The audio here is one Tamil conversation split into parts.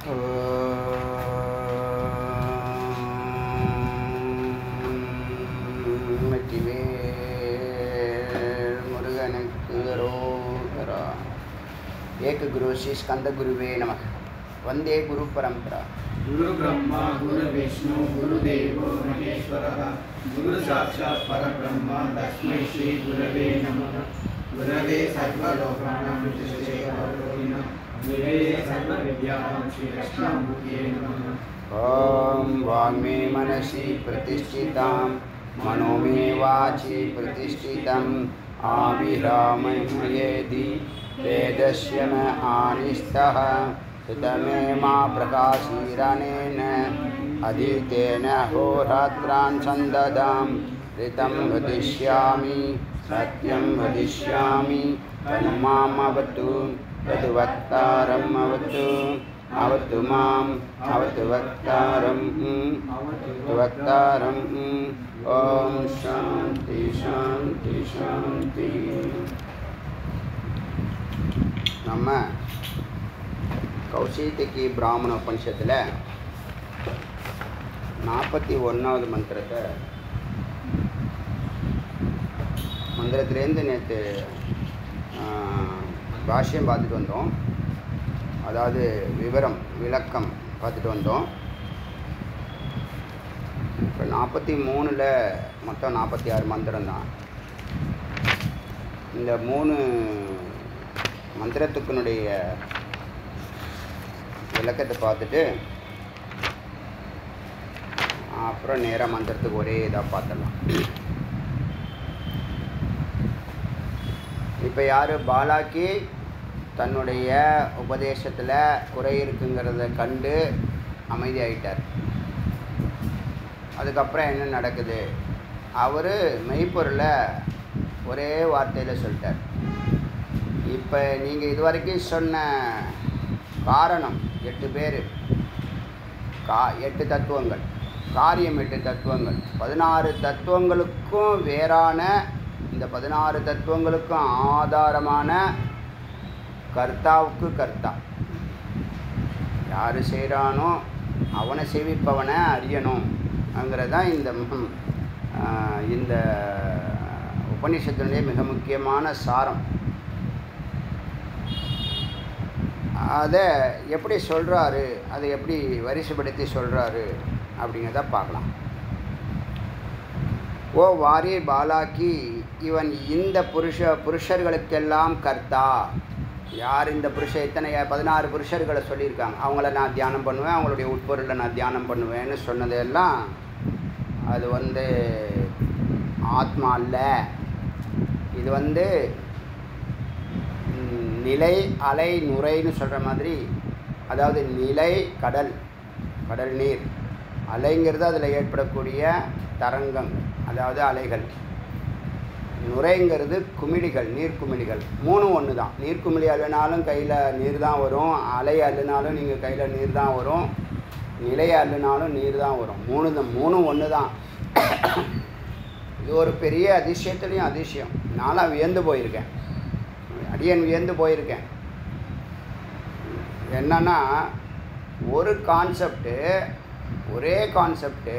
வெற்றிவேல் முருகனுக்கு ரோகரா ஏக குரு ஸ்ரீ ஸ்கந்த குருவே நம வந்தே குரு பரம்பரா गुरु ब्रह्मा गुरु विष्णु गुरुदेवो महेश्वरः गुरु साक्षात् परब्रह्म तस्मै श्री गुरवे नमः गुरवे सर्वलोकानां विशेषे गौरविणः गुरवे सर्वविद्यानां श्रीकृष्णामूर्तये नमः ॐ वाङ्मे मनसि प्रतिष्ठितां मनो मे वाचि प्रतिष्ठितम् आविरामयेदि वेदस्य न आनिष्टः सुतमे मा प्रकाशीरणेन अधीतेन होरात्रान् सन्ददां ऋतं वदिष्यामि सत्यं वदिष्यामि तन्मामवतु तद्वक्तारम् अवतु अवतु माम् अवतु वक्तारम् अवतु वक्तारम् ॐ शान्ति शान्ति शान्ति நம்ம கௌசித்திக்கு பிராமண உபனிஷத்தில் நாற்பத்தி ஒன்றாவது மந்திரத்தை மந்திரத்துலேருந்து நேற்று பாஷ்யம் பார்த்துட்டு வந்தோம் அதாவது விவரம் விளக்கம் பார்த்துட்டு வந்தோம் இப்போ நாற்பத்தி மூணில் மொத்தம் நாற்பத்தி ஆறு மந்திரம் தான் இந்த மூணு மந்திரத்துக்குனுடைய விளக்கத்தை பார்த்துட்டு அப்புறம் நேராக மந்திரத்துக்கு ஒரே இதாக பார்த்துடலாம் இப்போ யார் பாலாக்கி தன்னுடைய உபதேசத்தில் குறை இருக்குங்கிறத கண்டு அமைதியாயிட்டார் அதுக்கப்புறம் என்ன நடக்குது அவர் மெய்ப்பொருளை ஒரே வார்த்தையில் சொல்லிட்டார் இப்போ நீங்கள் இது வரைக்கும் சொன்ன காரணம் எட்டு பேர் கா எட்டு தத்துவங்கள் காரியம் எட்டு தத்துவங்கள் பதினாறு தத்துவங்களுக்கும் வேறான இந்த பதினாறு தத்துவங்களுக்கும் ஆதாரமான கர்த்தாவுக்கு கர்த்தா யார் செய்கிறானோ அவனை சேவிப்பவனை அறியணும் அங்கிறதான் இந்த ம், ஆஹ், இந்த உபநிஷத்தினுடைய மிக முக்கியமான சாரம் அதை எப்படி சொல்கிறாரு அதை எப்படி வரிசைப்படுத்தி சொல்கிறாரு அப்படிங்கிறத பார்க்கலாம் ஓ வாரி பாலாக்கி இவன் இந்த புருஷ புருஷர்களுக்கெல்லாம் கர்த்தா யார் இந்த புருஷ இத்தனை பதினாறு புருஷர்களை சொல்லியிருக்காங்க அவங்கள நான் தியானம் பண்ணுவேன் அவங்களுடைய உட்பொருளை நான் தியானம் பண்ணுவேன்னு சொன்னதெல்லாம் அது வந்து ஆத்மா அல்ல இது வந்து ம், நிலை அலை நுரைன்னு சொல்கிற மாதிரி அதாவது நிலை கடல் கடல் நீர் அலைங்கிறது அதில் ஏற்படக்கூடிய தரங்கம் அதாவது அலைகள் நுரைங்கிறது குமிழிகள் நீர் குமிழிகள் மூணும் ஒன்று தான் நீர் குமிழி அள்ளினாலும் கையில் நீர் தான் வரும் அலை அள்ளினாலும் நீங்கள் கையில் நீர் தான் வரும் நிலை அள்ளினாலும் நீர் தான் வரும் மூணு தான் மூணும் ஒன்று தான் இது ஒரு பெரிய அதிசயத்துலேயும் அதிசயம் நான்லாம் வியந்து போயிருக்கேன் அடியன் வியந்து போயிருக்கேன் என்னன்னா ஒரு கான்செப்டு ஒரே கான்செப்டு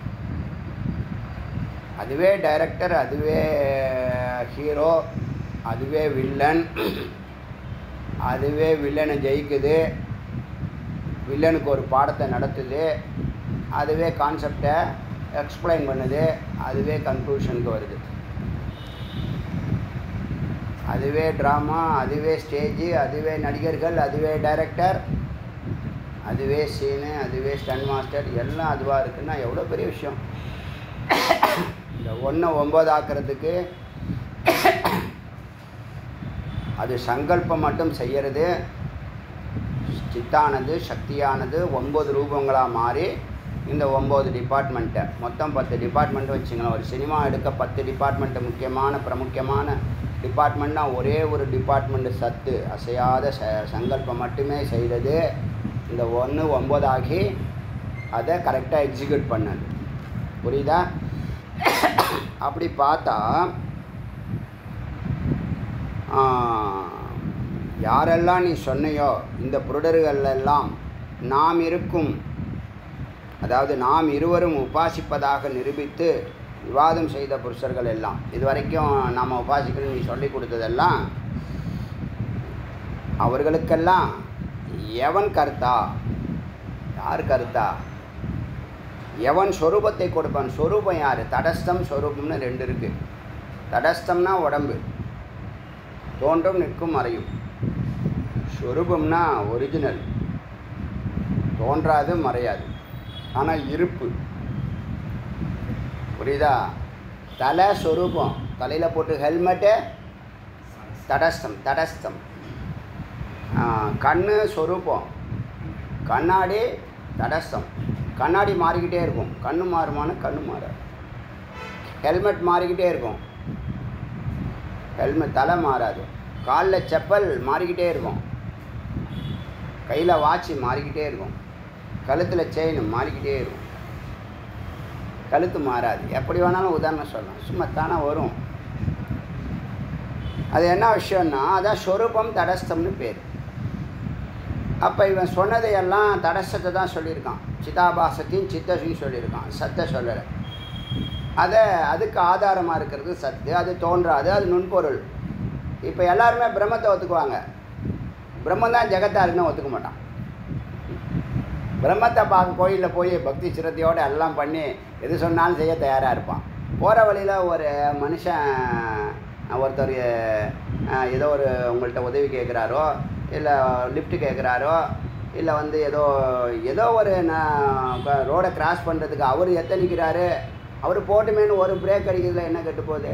அதுவே டைரக்டர் அதுவே ஹீரோ அதுவே வில்லன் அதுவே வில்லனை ஜெயிக்குது வில்லனுக்கு ஒரு பாடத்தை நடத்துது அதுவே கான்செப்டை எக்ஸ்பிளைன் பண்ணுது அதுவே கன்க்ளூஷனுக்கு வருது அதுவே ட்ராமா அதுவே ஸ்டேஜு அதுவே நடிகர்கள் அதுவே டைரக்டர் அதுவே சீனு அதுவே ஸ்டன் மாஸ்டர் எல்லாம் அதுவாக இருக்குன்னா எவ்வளோ பெரிய விஷயம் இந்த ஒன்றை ஒம்பது ஆக்கிறதுக்கு அது சங்கல்பம் மட்டும் செய்யறது சித்தானது சக்தியானது ஒம்பது ரூபங்களாக மாறி இந்த ஒம்பது டிபார்ட்மெண்ட்டை மொத்தம் பத்து டிபார்ட்மெண்ட் வச்சுங்களேன் ஒரு சினிமா எடுக்க பத்து டிபார்ட்மெண்ட்டு முக்கியமான பிரமுக்கியமான டிபார்ட்மெண்ட்னா ஒரே ஒரு டிபார்ட்மெண்ட் சத்து அசையாத ச சங்கல்பம் மட்டுமே செய்கிறது இந்த ஒன்று ஒம்பதாகி அதை கரெக்டாக எக்ஸிக்யூட் பண்ணது புரியுதா அப்படி பார்த்தா ஆ, யாரெல்லாம் நீ சொன்னையோ இந்த புருடர்கள் எல்லாம் நாம் இருக்கும் அதாவது நாம் இருவரும் உபாசிப்பதாக நிரூபித்து விவாதம் செய்த புருஷர்கள் எல்லாம் இது வரைக்கும் நாம் உபாசிக்கணும் நீ சொல்லி கொடுத்ததெல்லாம் அவர்களுக்கெல்லாம் எவன் கர்த்தா யார் கர்த்தா எவன் சொரூபத்தை கொடுப்பான் சொரூபம் யார் தடஸ்தம் சொரூபம்னு ரெண்டு இருக்குது தடஸ்தம்னா உடம்பு தோன்றும் நிற்கும் மறையும் சொரூபம்னா ஒரிஜினல் தோன்றாது மறையாது ஆனால் இருப்பு புரியுதா தலை சொரூபம் தலையில் போட்டு ஹெல்மெட்டு தடஸ்தம் தடஸ்தம் ஆ, கண்ணு சொரூபம் கண்ணாடி தடஸ்தம் கண்ணாடி மாறிக்கிட்டே இருக்கும் கண்ணு மாறுமான்னு கண்ணு மாறாது ஹெல்மெட் மாறிக்கிட்டே இருக்கும் ஹெல்மெட் தலை மாறாது காலில் செப்பல் மாறிக்கிட்டே இருக்கும் கையில் வாட்ச் மாறிக்கிட்டே இருக்கும் கழுத்தில் செயின் மாறிக்கிட்டே இருக்கும் கழுத்து மாறாது எப்படி வேணாலும் உதாரணம் சொல்லலாம் சும்மா தானே வரும் அது என்ன விஷயம்னா அதான் சொரூபம் தடஸ்தம்னு பேர் அப்போ இவன் சொன்னதையெல்லாம் தடஸ்தத்தை தான் சொல்லியிருக்கான் சிதாபாசத்தையும் சித்தத்தையும் சொல்லியிருக்கான் சத்தை சொல்லலை அதை அதுக்கு ஆதாரமாக இருக்கிறது சத்து அது தோன்றாது அது நுண்பொருள் இப்போ எல்லாருமே பிரம்மத்தை ஒத்துக்குவாங்க பிரம்மன் தான் ஜெகத்தா இருக்குன்னு ஒத்துக்க மாட்டான் பிரம்மத்தை பார்க்க கோயிலில் போய் பக்தி சிரத்தையோடு எல்லாம் பண்ணி எது சொன்னாலும் செய்ய தயாராக இருப்பான் போகிற வழியில் ஒரு மனுஷன் ஒருத்தர் அஹ், ஏதோ ஒரு உங்கள்கிட்ட உதவி கேட்குறாரோ இல்லை லிஃப்ட் கேட்குறாரோ இல்லை வந்து ஏதோ ஏதோ ஒரு நான் ரோடை கிராஸ் பண்ணுறதுக்கு அவர் எத்தனிக்கிறாரு அவர் போட்டுமேனு ஒரு பிரேக் அடிக்கிறதுல என்ன கெட்டு போகுது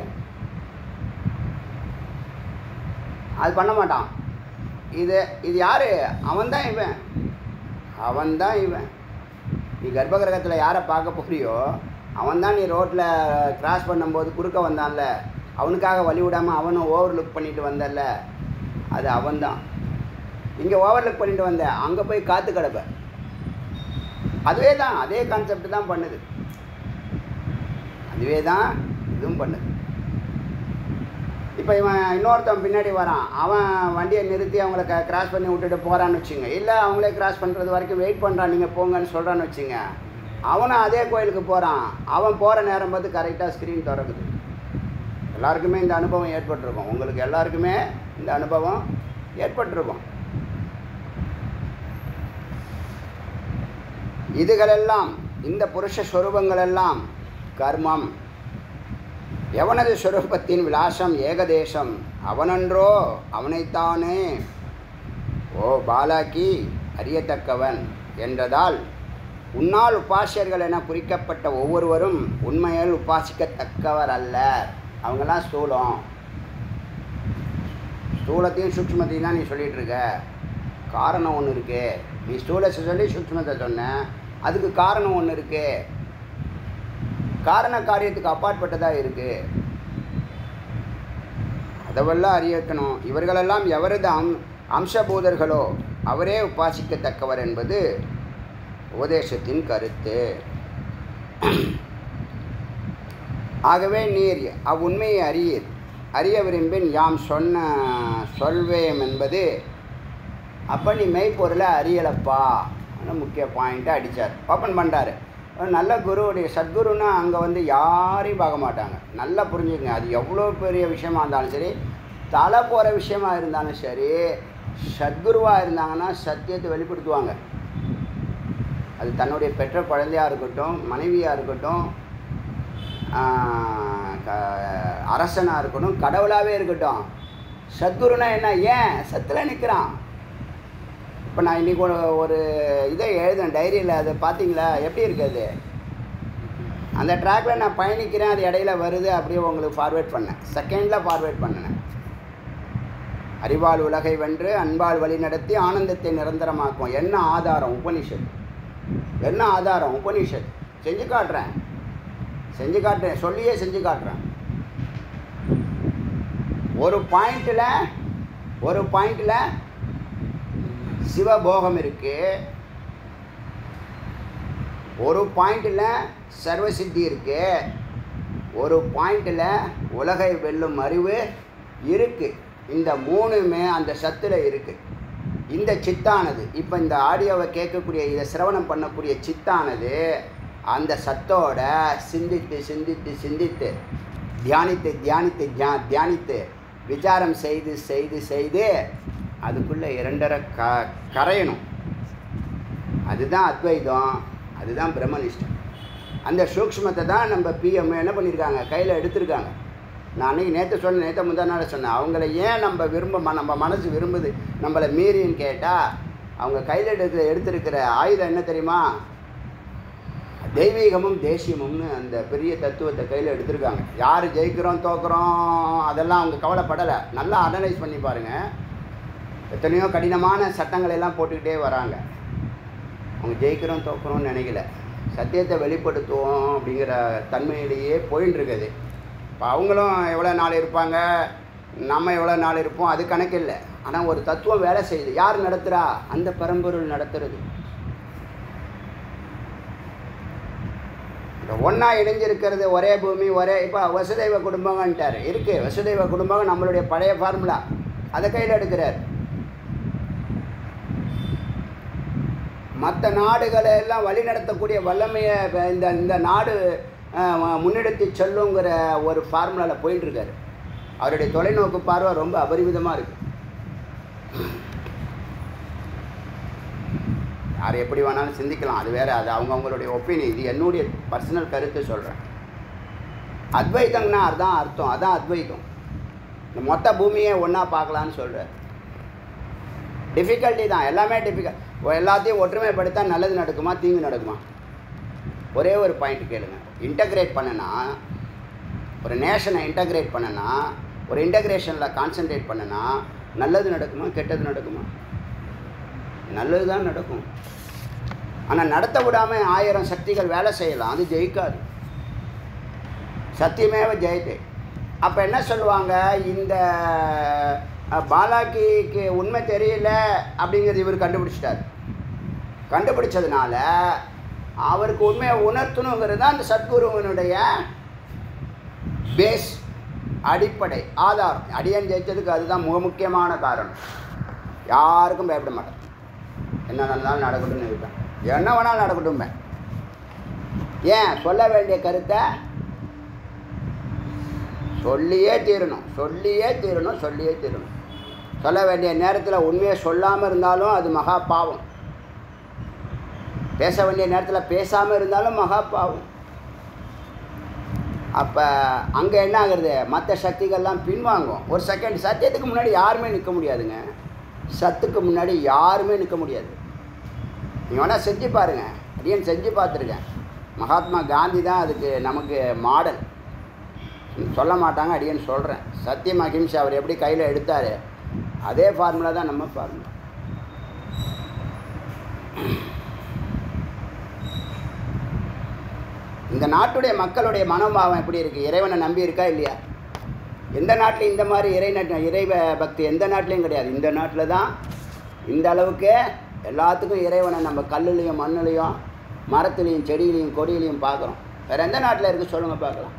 அது பண்ண மாட்டான் இது இது யார் அவன் தான் இவன் அவன் தான் இவன் நீ கர்ப்பகிரகத்தில் யாரை பார்க்க போறியோ அவன் தான் நீ ரோட்டில் கிராஸ் பண்ணும்போது குறுக்க வந்தான்ல அவனுக்காக வழி விடாமல் அவனும் ஓவர்லுக் பண்ணிட்டு வந்தல்ல அது அவன்தான் இங்கே ஓவர்லுக் பண்ணிட்டு வந்த அங்கே போய் காத்து கிடப்ப அதுவே தான் அதே கான்செப்ட் தான் பண்ணுது அதுவே தான் இதுவும் பண்ணுது இப்போ இவன் இன்னொருத்தன் பின்னாடி வரான் அவன் வண்டியை நிறுத்தி அவங்கள க கிராஸ் பண்ணி விட்டுட்டு போகிறான்னு வச்சுங்க இல்லை அவங்களே கிராஸ் பண்ணுறது வரைக்கும் வெயிட் பண்ணுறான் நீங்கள் போங்கன்னு சொல்கிறான்னு வச்சுங்க அவனும் அதே கோயிலுக்கு போகிறான் அவன் போகிற நேரம் பார்த்து கரெக்டாக ஸ்க்ரீன் திறக்குது எல்லாருக்குமே இந்த அனுபவம் ஏற்பட்டிருக்கும் உங்களுக்கு எல்லாருக்குமே இந்த அனுபவம் ஏற்பட்டிருக்கும் இதுகளெல்லாம் இந்த புருஷ ஸ்வரூபங்களெல்லாம் கர்மம் எவனது ஸ்வரூபத்தின் விலாசம் ஏகதேசம் அவனன்றோ அவனைத்தானே ஓ பாலாக்கி அறியத்தக்கவன் என்றதால் உன்னால் உபாசியர்கள் என குறிக்கப்பட்ட ஒவ்வொருவரும் உண்மையில் உபாசிக்கத்தக்கவர் அல்ல அவங்கெல்லாம் ஸ்தூலம் ஸ்தூலத்தையும் சூக்ஷ்மத்தையும் தான் நீ சொல்லிகிட்டு இருக்க காரணம் ஒன்று இருக்கு நீ ஸ்தூலத்தை சொல்லி சூக்ஷ்மத்தை சொன்ன அதுக்கு காரணம் ஒன்று இருக்கு காரண காரியத்துக்கு அப்பாற்பட்டதாக இருக்குது அதவெல்லாம் அறியக்கணும் இவர்களெல்லாம் எவரது அம் அம்சபூதர்களோ அவரே உபாசிக்கத்தக்கவர் என்பது உபதேசத்தின் கருத்து ஆகவே நீர் அவ்வுண்மையை அறியீர் அறிய விரும்பின் யாம் சொன்ன சொல்வேம் என்பது அப்போ நீ மெய்ப்பொருளை அறியலப்பா முக்கிய பாயிண்ட்டை அடித்தார் ஓப்பன் பண்ணுறாரு நல்ல குருவுடைய சத்குருன்னா அங்கே வந்து யாரையும் பார்க்க மாட்டாங்க நல்லா புரிஞ்சுக்கங்க அது எவ்வளோ பெரிய விஷயமா இருந்தாலும் சரி தலை போகிற விஷயமா இருந்தாலும் சரி சத்குருவாக இருந்தாங்கன்னா சத்தியத்தை வெளிப்படுத்துவாங்க அது தன்னுடைய பெற்ற குழந்தையாக இருக்கட்டும் மனைவியாக இருக்கட்டும் ஆஹ் க- அரசனாக இருக்கட்டும் கடவுளாகவே இருக்கட்டும் சத்குருனா என்ன ஏன் சத்தில் நிற்கிறான் இப்போ நான் இன்றைக்கி ஒரு ஒரு இதை எழுதினேன் டைரியில் அது பார்த்தீங்களா எப்படி இருக்குது அந்த ட்ராக்ல நான் பயணிக்கிறேன் அது இடையில வருது அப்படியே உங்களுக்கு ஃபார்வேர்ட் பண்ணேன் செகண்டில் ஃபார்வேர்ட் பண்ணினேன் அறிவால் உலகை வென்று அன்பால் வழி நடத்தி ஆனந்தத்தை நிரந்தரமாக்கும் என்ன ஆதாரம் உபனிஷத் என்ன ஆதாரம் உபனிஷத் செஞ்சு காட்டுறேன் செஞ்சு காட்டுறேன் சொல்லியே செஞ்சு காட்டுறேன் ஒரு பாயிண்டில் ஒரு பாயிண்டில் சிவபோகம் இருக்கு ஒரு பாயிண்டில் சர்வசித்தி இருக்கு ஒரு பாயிண்டில் உலகை வெல்லும் அறிவு இருக்கு இந்த மூணுமே அந்த சத்தில் இருக்கு இந்த சித்தானது இப்போ இந்த ஆடியோவை கேட்கக்கூடிய இதை சிரவணம் பண்ணக்கூடிய சித்தானது அந்த சத்தோட சிந்தித்து சிந்தித்து சிந்தித்து தியானித்து தியானித்து தியா தியானித்து விசாரம் செய்து செய்து செய்து அதுக்குள்ளே இரண்டரை க கரையணும் அதுதான் அத்வைதம் அதுதான் பிரம்மனிஷ்டம் அந்த சூக்ஷ்மத்தை தான் நம்ம பிஎம் என்ன பண்ணியிருக்காங்க கையில் எடுத்திருக்காங்க நான் அன்றைக்கி நேற்று சொன்னேன் நேற்று முந்தா நாள் சொன்னேன் அவங்கள ஏன் நம்ம விரும்ப ம- நம்ம மனசு விரும்புது நம்மளை மீறின்னு கேட்டால் அவங்க கையில் எடுத்து எடுத்திருக்கிற ஆயுதம் என்ன தெரியுமா தெய்வீகமும் தேசியமும்னு அந்த பெரிய தத்துவத்தை கையில் எடுத்திருக்காங்க யார் ஜெயிக்கிறோம் தோக்குறோம் அதெல்லாம் அவங்க கவலைப்படலை நல்லா அனலைஸ் பண்ணி பாருங்கள் எத்தனையோ கடினமான சட்டங்களை எல்லாம் போட்டுக்கிட்டே வராங்க அவங்க ஜெயிக்கிறோம் தோக்குறோம்னு நினைக்கல சத்தியத்தை வெளிப்படுத்துவோம் அப்படிங்கிற தன்மையிலேயே போயின்னு இருக்குது இப்போ அவங்களும் எவ்வளோ நாள் இருப்பாங்க நம்ம எவ்வளோ நாள் இருப்போம் அது கணக்கு இல்லை ஆனால் ஒரு தத்துவம் வேலை செய்யுது யார் நடத்துகிறா அந்த பரம்பொருள் நடத்துறது இந்த ஒன்றா இணைஞ்சிருக்கிறது ஒரே பூமி ஒரே இப்போ வசுதெய்வ குடும்பங்கன்ட்டார் இருக்குது வசுதெய்வ குடும்பம் நம்மளுடைய பழைய ஃபார்முலா அதை கையில் எடுக்கிறார் மற்ற நாடுகளை எல்லாம் வழிநடத்தக்கூடிய வல்லமையை இப்ப இந்த இந்த நாடு அஹ், முன்னெடுத்து செல்லுங்கிற ஒரு ஃபார்முலாவில் போயிட்டு இருக்காரு அவருடைய தொலைநோக்கு பார்வை ரொம்ப அபரிமிதமாக இருக்கு யார் எப்படி வேணாலும் சிந்திக்கலாம் அது வேற அது அவங்கவுங்களுடைய ஒப்பீனியன் இது என்னுடைய பர்சனல் கருத்து சொல்கிறேன் அத்வைதம்னா அதுதான் அர்த்தம் அதான் அத்வைதம் இந்த மொத்த பூமியை ஒன்றா பார்க்கலான்னு சொல்கிறார் டிஃபிகல்ட்டி தான் எல்லாமே டிஃபிகல்ட் எல்லாத்தையும் ஒற்றுமைப்படுத்தா நல்லது நடக்குமா தீங்கு நடக்குமா ஒரே ஒரு பாயிண்ட் கேளுங்க இன்டகிரேட் பண்ணனா ஒரு நேஷனை இன்டகிரேட் பண்ணனா ஒரு இன்டகிரேஷனில் கான்சென்ட்ரேட் பண்ணனா நல்லது நடக்குமா கெட்டது நடக்குமா நல்லது தான் நடக்கும் ஆனால் நடத்த விடாமல் ஆயிரம் சக்திகள் வேலை செய்யலாம் அது ஜெயிக்காது சத்தியமேவ ஜெயத்தே அப்போ என்ன சொல்லுவாங்க இந்த அஹ், பாலாக்கிக்கு உண்மை தெரியல அப்படிங்கிறது இவர் கண்டுபிடிச்சிட்டார் கண்டுபிடிச்சதுனால அவருக்கு உண்மையை உணர்த்தணுங்கிறது தான் அந்த சத்குருவனுடைய பேஸ் அடிப்படை ஆதாரம் அடியன் ஜெயிச்சதுக்கு அதுதான் மிக முக்கியமான காரணம் யாருக்கும் பயப்பட மாட்டேன் என்ன நடந்தாலும் நடக்கட்டும்னு இருப்பேன் என்ன வேணாலும் நடக்கட்டும்பே ஏன் சொல்ல வேண்டிய கருத்தை சொல்லியே தீரணும் சொல்லியே தீரணும் சொல்லியே தீரணும் சொல்ல வேண்டிய நேரத்தில் உண்மையை சொல்லாமல் இருந்தாலும் அது மகா பாவம் பேச வேண்டிய நேரத்தில் பேசாமல் இருந்தாலும் மகா பாவம் அப்போ அங்கே என்ன ஆகுறது மற்ற சக்திகள்லாம் பின்வாங்கும் ஒரு செகண்ட் சத்தியத்துக்கு முன்னாடி யாருமே நிற்க முடியாதுங்க சத்துக்கு முன்னாடி யாருமே நிற்க முடியாது நீங்கள் வேணால் செஞ்சு பாருங்கள் அடியன் செஞ்சு பார்த்துருக்கேன் மகாத்மா காந்தி தான் அதுக்கு நமக்கு மாடல் சொல்ல மாட்டாங்க அடியன் சொல்கிறேன் சத்தியம் அகிம்சை அவர் எப்படி கையில் எடுத்தார் அதே ஃபார்முலா தான் நம்ம ஃபார்முலா இந்த நாட்டுடைய மக்களுடைய மனோபாவம் எப்படி இருக்குது இறைவனை நம்பி இருக்கா இல்லையா எந்த நாட்டிலையும் இந்த மாதிரி இறை நட்- இறை ப- பக்தி எந்த நாட்டிலையும் கிடையாது இந்த நாட்டில் தான் இந்த அளவுக்கு எல்லாத்துக்கும் இறைவனை நம்ம கல்லுலேயும் மண்ணுலேயும் மரத்துலேயும் செடியிலையும் கொடியிலையும் பார்க்குறோம் வேறு எந்த நாட்டில் இருக்குது சொல்லுங்கள் பார்க்கலாம்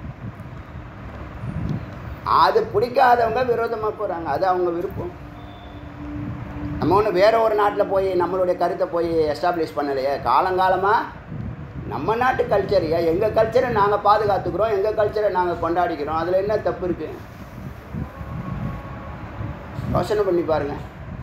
அது பிடிக்காதவங்க விரோதமாக போகிறாங்க அது அவங்க விருப்பம் நம்ம ஒன்று வேற ஒரு நாட்டில் போய் நம்மளுடைய கருத்தை போய் எஸ்டாப்ளிஷ் பண்ணலையே காலங்காலமாக நம்ம நாட்டு கல்ச்சர் எங்கள் கல்ச்சரை நாங்கள் பாதுகாத்துக்கிறோம் எங்கள் கல்ச்சரை நாங்கள் கொண்டாடிக்கிறோம் அதில் என்ன தப்பு இருக்குது யோசனை பண்ணி பாருங்கள்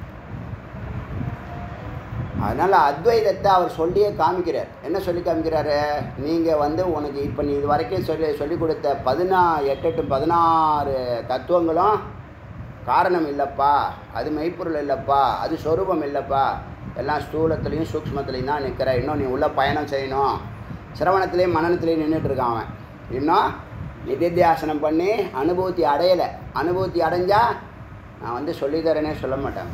அதனால் அத்வைதத்தை அவர் சொல்லியே காமிக்கிறார் என்ன சொல்லி காமிக்கிறாரு நீங்கள் வந்து உனக்கு இப்போ நீ இது வரைக்கும் சொல்லி சொல்லி கொடுத்த பதினா எட்டு எட்டு பதினாறு தத்துவங்களும் காரணம் இல்லைப்பா அது மெய்ப்பொருள் இல்லைப்பா அது சொரூபம் இல்லைப்பா எல்லாம் ஸ்தூலத்துலேயும் சூக்ஷ்மத்துலேயும் தான் நிற்கிற இன்னும் நீ உள்ள பயணம் செய்யணும் சிரவணத்துலேயும் மனநத்துலேயும் நின்றுட்டு இருக்கான் அவன் இன்னும் நிதித்தியாசனம் பண்ணி அனுபூதி அடையலை அனுபூதி அடைஞ்சா நான் வந்து சொல்லித்தரேனே சொல்ல மாட்டேன்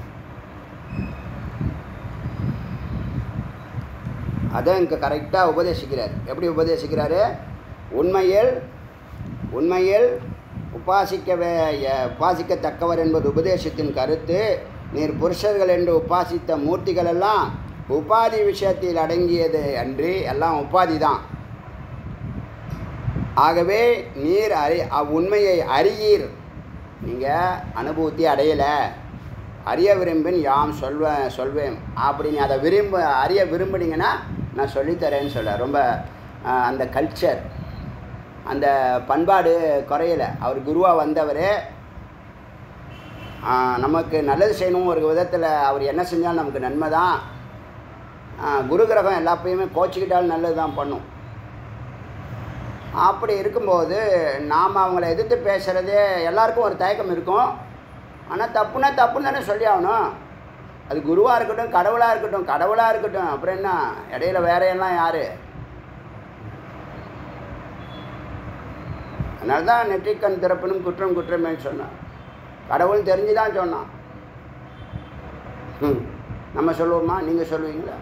அதை இங்கே கரெக்டாக உபதேசிக்கிறார் எப்படி உபதேசிக்கிறாரு உண்மையில் உண்மையில் உபாசிக்க வே- ய- உபாசிக்கத்தக்கவர் என்பது உபதேசத்தின் கருத்து நீர் புருஷர்கள் என்று உபாசித்த மூர்த்திகள் எல்லாம் உபாதி விஷயத்தில் அடங்கியது அன்றி எல்லாம் உபாதி தான் ஆகவே நீர் அறி அவ்வுண்மையை அறியீர் நீங்கள் அனுபூத்தி அடையலை அறிய விரும்பின் யாம் சொல்வேன் சொல்வேன் அப்படி நீ அதை விரும்ப அறிய விரும்புனீங்கன்னா நான் சொல்லித்தரேன்னு சொல்ல ரொம்ப ஆஹ், அந்த கல்ச்சர் அந்த பண்பாடு குறையலை அவர் குருவாக வந்தவர் நமக்கு நல்லது செய்யணும் ஒரு விதத்தில் அவர் என்ன செஞ்சாலும் நமக்கு நன்மை தான் குரு கிரகம் எல்லாப்பையுமே கோச்சிக்கிட்டாலும் நல்லது தான் பண்ணும் அப்படி இருக்கும்போது நாம் அவங்கள எதிர்த்து பேசுகிறதே எல்லாருக்கும் ஒரு தயக்கம் இருக்கும் ஆனால் தப்புனா தப்புன்னு தானே சொல்லி ஆகணும் அது குருவாக இருக்கட்டும் கடவுளாக இருக்கட்டும் கடவுளாக இருக்கட்டும் அப்புறம் என்ன இடையில வேற எல்லாம் யார் அதனால தான் நெற்றிக்கண் திறப்பினும் குற்றம் குற்றமேன்னு சொன்னான் கடவுள் தெரிஞ்சு தான் சொன்னான் ம். நம்ம சொல்லுவோமா நீங்கள் சொல்லுவீங்களா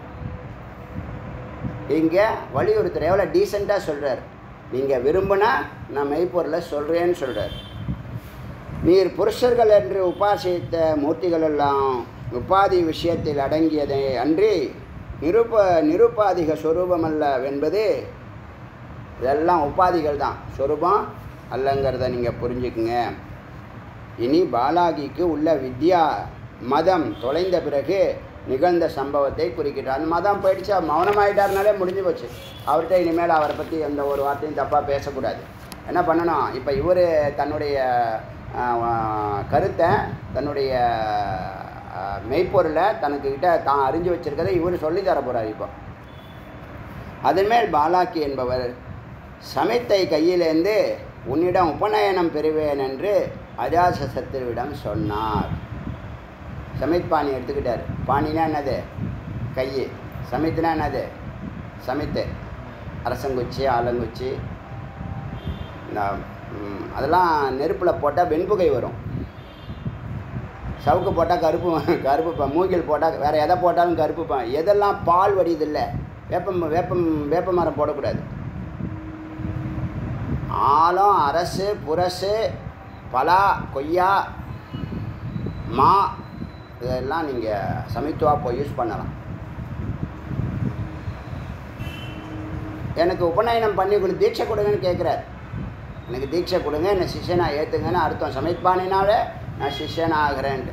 இங்கே வலியுறுத்துற எவ்வளோ டீசெண்டாக சொல்கிறார் நீங்கள் விரும்பினா நான் மெய்ப்பொருளை சொல்கிறேன்னு சொல்கிறார் நீர் புருஷர்கள் என்று உபாசித்த மூர்த்திகள் எல்லாம் உபாதி விஷயத்தில் அடங்கியதை அன்றி நிருப நிருபாதிக சொரூபமல்ல என்பது இதெல்லாம் உபாதிகள் தான் சொரூபம் அல்லங்கிறத நீங்கள் புரிஞ்சுக்குங்க இனி பாலாகிக்கு உள்ள வித்யா மதம் தொலைந்த பிறகு நிகழ்ந்த சம்பவத்தை குறிக்கிறார் அந்த மதம் போயிடுச்சு அவர் மௌனமாயிட்டாருனாலே முடிஞ்சு போச்சு அவர்கிட்ட இனிமேல் அவரை பற்றி எந்த ஒரு வார்த்தையும் தப்பாக பேசக்கூடாது என்ன பண்ணணும் இப்போ இவர் தன்னுடைய ஆஹ், கருத்தை தன்னுடைய ஆஹ், மெய்ப்பொருளை தனக்கு கிட்ட தான் அறிஞ்சு வச்சிருக்கதை இவர் சொல்லி தர போகிறார் இப்போ அதன்மேல் பாலாக்கி என்பவர் சமைத்தை கையிலேந்து உன்னிடம் உபநயனம் பெறுவேன் என்று அஜாச சத்துருவிடம் சொன்னார் சமைத் பாணி எடுத்துக்கிட்டார் பாணினா என்னது கை சமைத்துனா என்னது சமைத்து அரசங்குச்சி ஆலங்குச்சி இந்த ம், அதெல்லாம் நெருப்பில் போட்டால் வெண்புகை வரும் சவுக்கு போட்டால் கருப்பு கருப்பு பா மூங்கில் போட்டால் வேறு எதை போட்டாலும் கருப்பு பா எதெல்லாம் பால் வடியுதில்ல வேப்பம் வேப்பம் வேப்ப மரம் போடக்கூடாது ஆலம் அரசு புரசு பலா கொய்யா மா இதெல்லாம் நீங்கள் சமைத்துவா போய் யூஸ் பண்ணலாம் எனக்கு உபநயனம் பண்ணி கொடு தீட்சை கொடுங்கன்னு கேட்குறார் எனக்கு தீட்சை கொடுங்க என்னை சிஷ்யனா ஏற்றுங்கன்னு அர்த்தம் சமைப்பானினாலே நான் சிஷ்யனா ஆகிறேன்ட்டு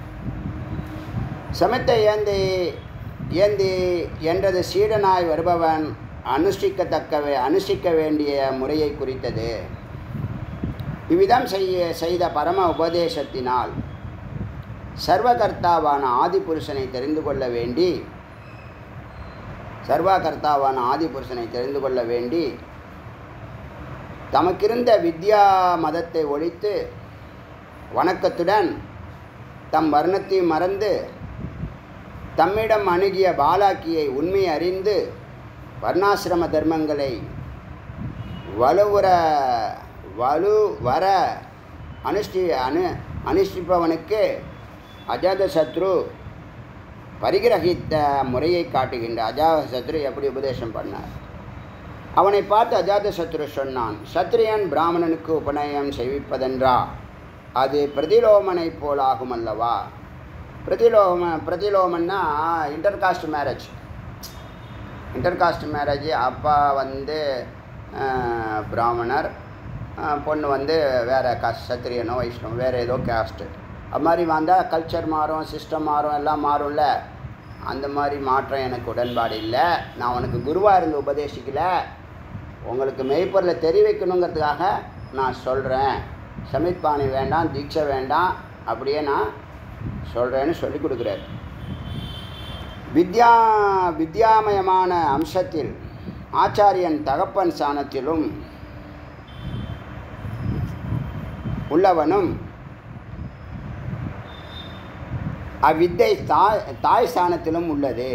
சமைத்த ஏந்தி ஏந்தி என்றது சீடனாய் வருபவன் அனுஷ்டிக்கத்தக்கவே அனுஷ்டிக்க வேண்டிய முறையை குறித்தது இவ்விதம் செய்ய செய்த பரம உபதேசத்தினால் சர்வகர்த்தாவான ஆதிபுருஷனை தெரிந்து கொள்ள வேண்டி சர்வகர்த்தாவான ஆதிபுருஷனை தெரிந்து கொள்ள வேண்டி தமக்கிருந்த வித்யா மதத்தை ஒழித்து வணக்கத்துடன் தம் வர்ணத்தை மறந்து தம்மிடம் அணுகிய பாலாக்கியை உண்மை அறிந்து வர்ணாசிரம தர்மங்களை வலுவுற வலுவர அனுஷ்டி அனு அனுஷ்டிப்பவனுக்கு அஜாதசத்ரு பரிகிரகித்த முறையை காட்டுகின்ற அஜாதசத்ரு எப்படி உபதேசம் பண்ணார் அவனை பார்த்து அஜாதசத்ரு சொன்னான் சத்திரியன் பிராமணனுக்கு உபநயம் செய்விப்பதென்றா அது பிரதிலோமனைப் போலாகும் அல்லவா பிரதிலோம பிரதிலோமன்னா inter caste marriage inter caste marriage அப்பா வந்து அஹ், பிராமணர் அஹ், பொண்ணு வந்து வேறு காஸ்ட் சத்திரியனோ வைஷ்ணவோ வேறு ஏதோ காஸ்ட்டு அது மாதிரி வந்தால் கல்ச்சர் மாறும் சிஸ்டம் மாறும் எல்லாம் மாறும்ல அந்த மாதிரி மாற்றம் எனக்கு உடன்பாடு இல்லை நான் உனக்கு குருவாக இருந்து உபதேசிக்கல உங்களுக்கு மெய்ப்பொருளை தெரிவிக்கணுங்கிறதுக்காக நான் சொல்கிறேன் சமித்பாணி வேண்டாம் தீட்சை வேண்டாம் அப்படியே நான் சொல்கிறேன்னு சொல்லி கொடுக்குறாரு வித்யா வித்யாமயமான அம்சத்தில் ஆச்சாரியன் தகப்பன் ஸ்தானத்திலும் உள்ளவனும் அவ்வித்தை தாய் தாய் ஸ்தானத்திலும் உள்ளது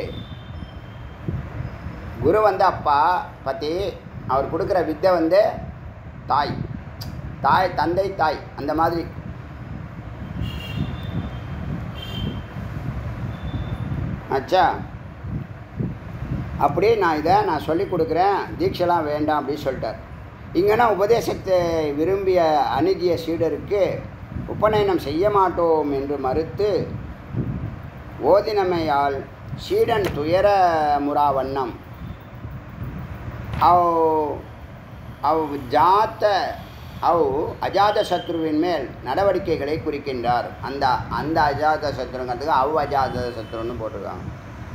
குரு வந்து அப்பா பற்றி அவர் கொடுக்குற வித்தை வந்து தாய் தாய் தந்தை தாய் அந்த மாதிரி ஆச்சா அப்படியே நான் இதை நான் சொல்லி கொடுக்குறேன் தீட்சைலாம் வேண்டாம் அப்படின்னு சொல்லிட்டார் இங்கன்னா உபதேசத்தை விரும்பிய அணுகிய சீடருக்கு உபநயனம் செய்ய மாட்டோம் என்று மறுத்து ஓதினமையால் சீடன் துயர முறாவண்ணம் அவ் அவ் ஜாத்த அவ் அஜாத சத்ருவின் மேல் நடவடிக்கைகளை குறிக்கின்றார் அந்த அந்த அஜாத சத்ருங்கிறதுக்கு அவ் அஜாத சத்ருன்னு போட்டிருக்காங்க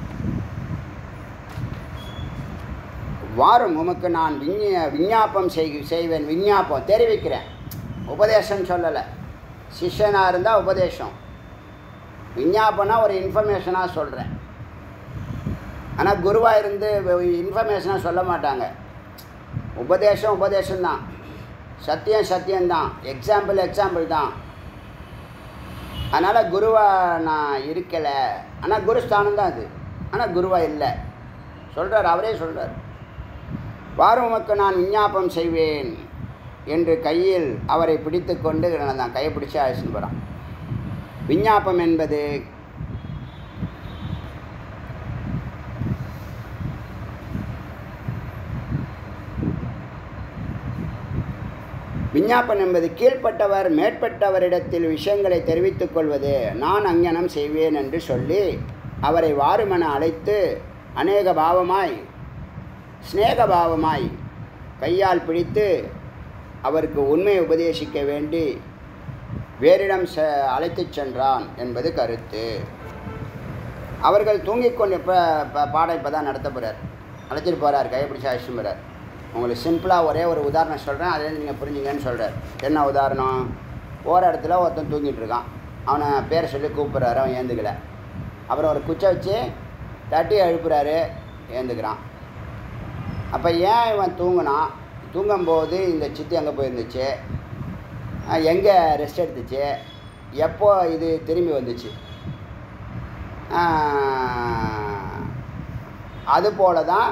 வாரும் உமக்கு நான் விஞ்ஞ விஞ்ஞாபம் செய் செய்வேன் விஞ்ஞாபம் தெரிவிக்கிறேன் உபதேசம் சொல்லலை சிஷ்யனாக இருந்தால் உபதேசம் விஞ்ஞாபனா ஒரு இன்ஃபர்மேஷனாக சொல்கிறேன் ஆனால் குருவாக இருந்து இன்ஃபர்மேஷனாக சொல்ல மாட்டாங்க உபதேசம் உபதேசம்தான் சத்தியம் சத்தியம்தான் எக்ஸாம்பிள் எக்ஸாம்பிள் தான் அதனால் குருவாக நான் இருக்கலை ஆனால் குருஸ்தானம் தான் அது ஆனால் குருவாக இல்லை சொல்கிறார் அவரே சொல்கிறார் வாரும் உமக்கு நான் விஞ்ஞாபம் செய்வேன் என்று கையில் அவரை பிடித்து கொண்டு நான் கையை பிடிச்சி அழைச்சிட்டு போகிறான் விஞ்ஞாபம் என்பது விஞ்ஞாபனம் என்பது கீழ்ப்பட்டவர் மேற்பட்டவரிடத்தில் விஷயங்களை தெரிவித்துக் கொள்வது நான் அங்ஙனம் செய்வேன் என்று சொல்லி அவரை வாருமென அழைத்து அநேக பாவமாய் சிநேக பாவமாய் கையால் பிடித்து அவருக்கு உண்மையை உபதேசிக்க வேண்டி வேறிடம் செ அழைத்துச் சென்றான் என்பது கருத்து அவர்கள் தூங்கிக் கொண்டு இப்போ பாடம் இப்போ தான் நடத்த போகிறார் அழைச்சிட்டு போகிறார் கையை பிடிச்சி அழைச்சிட்டு போகிறார் உங்களுக்கு சிம்பிளாக ஒரே ஒரு உதாரணம் சொல்கிறேன் அதே நீங்கள் புரிஞ்சுங்கன்னு சொல்கிறார் என்ன உதாரணம் போகிற இடத்துல ஒருத்தன் தூங்கிட்டு இருக்கான் அவனை பேரை சொல்லி கூப்பிட்றாரு அவன் ஏந்துக்கல அப்புறம் ஒரு குச்சை வச்சு தட்டி எழுப்புறாரு ஏந்துக்கிறான் அப்போ ஏன் இவன் தூங்கினான் தூங்கும்போது இந்த சித்தி அங்கே போயிருந்துச்சு எங்கே ரெஸ்ட் எடுத்துச்சு எப்போ இது திரும்பி வந்துச்சு அது போல தான்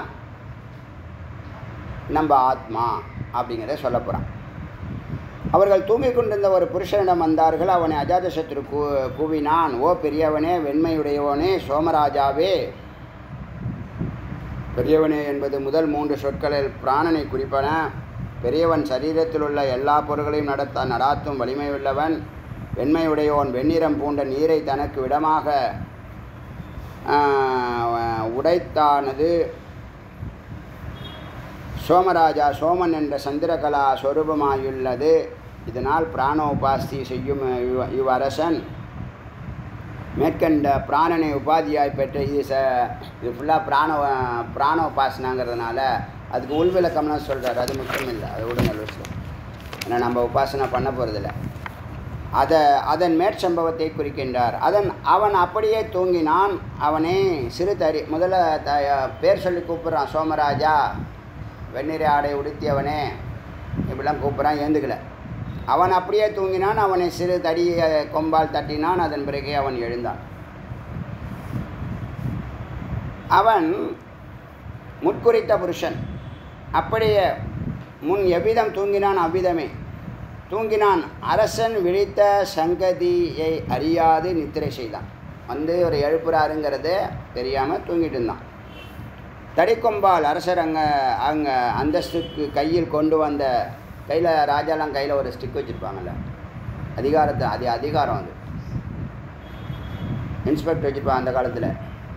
நம்ம ஆத்மா அப்படிங்கிறத சொல்ல போகிறான் அவர்கள் தூங்கிக் கொண்டிருந்த ஒரு புருஷனிடம் வந்தார்கள் அவனை அஜாதசத்ரு கூ கூவினான் ஓ பெரியவனே வெண்மையுடையவனே சோமராஜாவே பெரியவனே என்பது முதல் மூன்று சொற்களில் பிராணனை குறிப்பன பெரியவன் சரீரத்தில் உள்ள எல்லா பொருள்களையும் நடத்த நடாத்தும் வலிமையுள்ளவன் வெண்மையுடையோன் வெண்ணிறம் பூண்ட நீரை தனக்கு விடமாக உடைத்தானது சோமராஜா சோமன் என்ற சந்திரகலா சொரூபமாயுள்ளது இதனால் பிராணோபாஸ்தி செய்யும் இவ் இவ்வரசன் மேற்கண்ட பிராணனை உபாதியாய் பெற்ற இது ச இது ஃபுல்லாக பிராண பிராணோபாசனாங்கிறதுனால அதுக்கு உள்விளக்கம்லாம் சொல்கிறார் அது முக்கியம் இல்லை அது விடுங்க விஷயம் ஏன்னா நம்ம உபாசனை பண்ண போகிறதில்ல அதை அதன் மேற்சம்பவத்தை குறிக்கின்றார் அதன் அவன் அப்படியே தூங்கினான் அவனே சிறு தறி முதல்ல த பேர் சொல்லி கூப்பிட்றான் சோமராஜா வெண்ணிறை ஆடை உடுத்தியவனே இப்படிலாம் கூப்பிட்றான் ஏந்துக்கல அவன் அப்படியே தூங்கினான் அவனை சிறு தடியை கொம்பால் தட்டினான் அதன் பிறகே அவன் எழுந்தான் அவன் முற்குறித்த புருஷன் அப்படியே முன் எவ்விதம் தூங்கினான் அவ்விதமே தூங்கினான் அரசன் விழித்த சங்கதியை அறியாது நித்திரை செய்தான் வந்து ஒரு எழுப்புறாருங்கிறத தெரியாமல் தூங்கிட்டு இருந்தான் தடிக்கொம்பால் அரசர் அங்கே அங்கே அந்தஸ்துக்கு கையில் கொண்டு வந்த கையில் ராஜாலாம் கையில் ஒரு ஸ்டிக் வச்சுருப்பாங்கல்ல அதிகாரத்தை அது அதிகாரம் அது இன்ஸ்பெக்டர் வச்சுருப்பான் அந்த காலத்தில்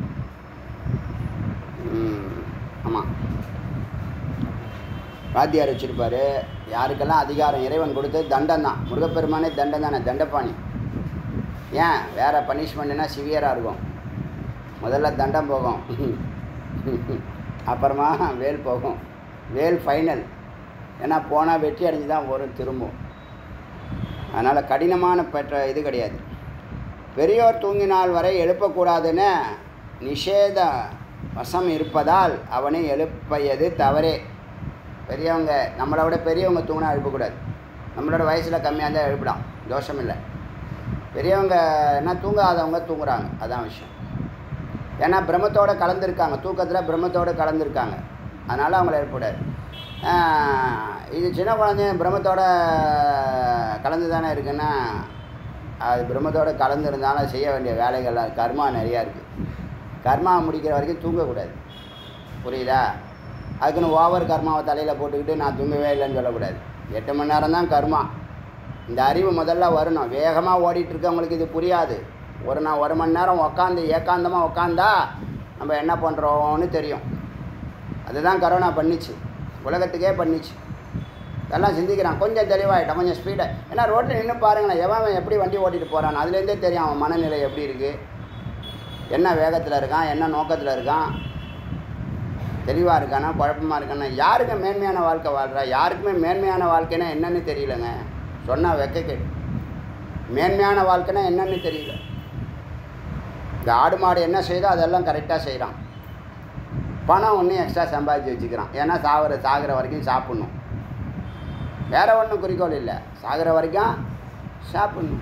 ஆமாம் வாத்தியார் வச்சுருப்பார் யாருக்கெல்லாம் அதிகாரம் இறைவன் கொடுத்தது தண்டம் தான் முருகப்பெருமானே தண்டம் தானே தண்டப்பாணி ஏன் வேறு பனிஷ்மெண்ட்னா சிவியராக இருக்கும் முதல்ல தண்டம் போகும் அப்புறமா வேல் போகும் வேல் ஃபைனல் ஏன்னா போனால் வெற்றி அடைஞ்சு தான் வரும் திரும்பும் அதனால் கடினமான பெற்ற இது கிடையாது பெரியோர் தூங்கினால் வரை எழுப்பக்கூடாதுன்னு நிஷேத வசம் இருப்பதால் அவனை எழுப்பியது தவறே பெரியவங்க நம்மளை விட பெரியவங்க தூங்கினா எழுப்பக்கூடாது நம்மளோட வயசில் கம்மியாக இருந்தால் எழுப்பலாம் தோஷம் இல்லை பெரியவங்க என்ன தூங்காதவங்க தூங்குறாங்க அதான் விஷயம் ஏன்னா பிரம்மத்தோடு கலந்துருக்காங்க தூக்கத்தில் பிரம்மத்தோடு கலந்துருக்காங்க அதனால் அவங்கள எழுப்பக்கூடாது இது சின்ன குழந்தைய பிரம்மத்தோட கலந்து தானே இருக்குன்னா அது பிரம்மத்தோடு கலந்து இருந்தாலும் அது செய்ய வேண்டிய வேலைகள்லாம் கர்மா நிறையா இருக்குது கர்மா முடிக்கிற வரைக்கும் தூங்கக்கூடாது புரியுதா அதுக்குன்னு ஓவர் கர்மாவை தலையில் போட்டுக்கிட்டு நான் தூங்கவே இல்லைன்னு சொல்லக்கூடாது எட்டு மணி நேரம் தான் கர்மா இந்த அறிவு முதல்ல வரணும் வேகமாக ஓடிட்டுருக்கவங்களுக்கு இது புரியாது ஒரு நான் ஒரு மணி நேரம் உக்காந்து ஏகாந்தமாக உக்காந்தா நம்ம என்ன பண்ணுறோன்னு தெரியும் அதுதான் கரோனா பண்ணிச்சு உலகத்துக்கே பண்ணிச்சு எல்லாம் சிந்திக்கிறான் கொஞ்சம் தெளிவாகிட்டான் கொஞ்சம் ஸ்பீடாக ஏன்னா ரோட்டில் நின்று பாருங்களேன் எவன் அவன் எப்படி வண்டி ஓட்டிட்டு போகிறான் அதுலேருந்தே தெரியும் அவன் மனநிலை எப்படி இருக்குது என்ன வேகத்தில் இருக்கான் என்ன நோக்கத்தில் இருக்கான் தெளிவாக இருக்கானா குழப்பமாக இருக்கானா யாருக்கு மேன்மையான வாழ்க்கை வாழ்கிறா யாருக்குமே மேன்மையான வாழ்க்கைனா என்னன்னு தெரியலங்க சொன்னால் வெக்க கேட்டு மேன்மையான வாழ்க்கைனா என்னன்னு தெரியல இந்த ஆடு மாடு என்ன செய்யுதோ அதெல்லாம் கரெக்டாக செய்கிறான் பணம் ஒன்றும் எக்ஸ்ட்ரா சம்பாதிச்சு வச்சுக்கிறான் ஏன்னா சாகிற சாகிற வரைக்கும் சாப்பிட்ணும் வேற ஒன்றும் குறிக்கோள் இல்லை சாகிற வரைக்கும் சாப்பிட்ணும்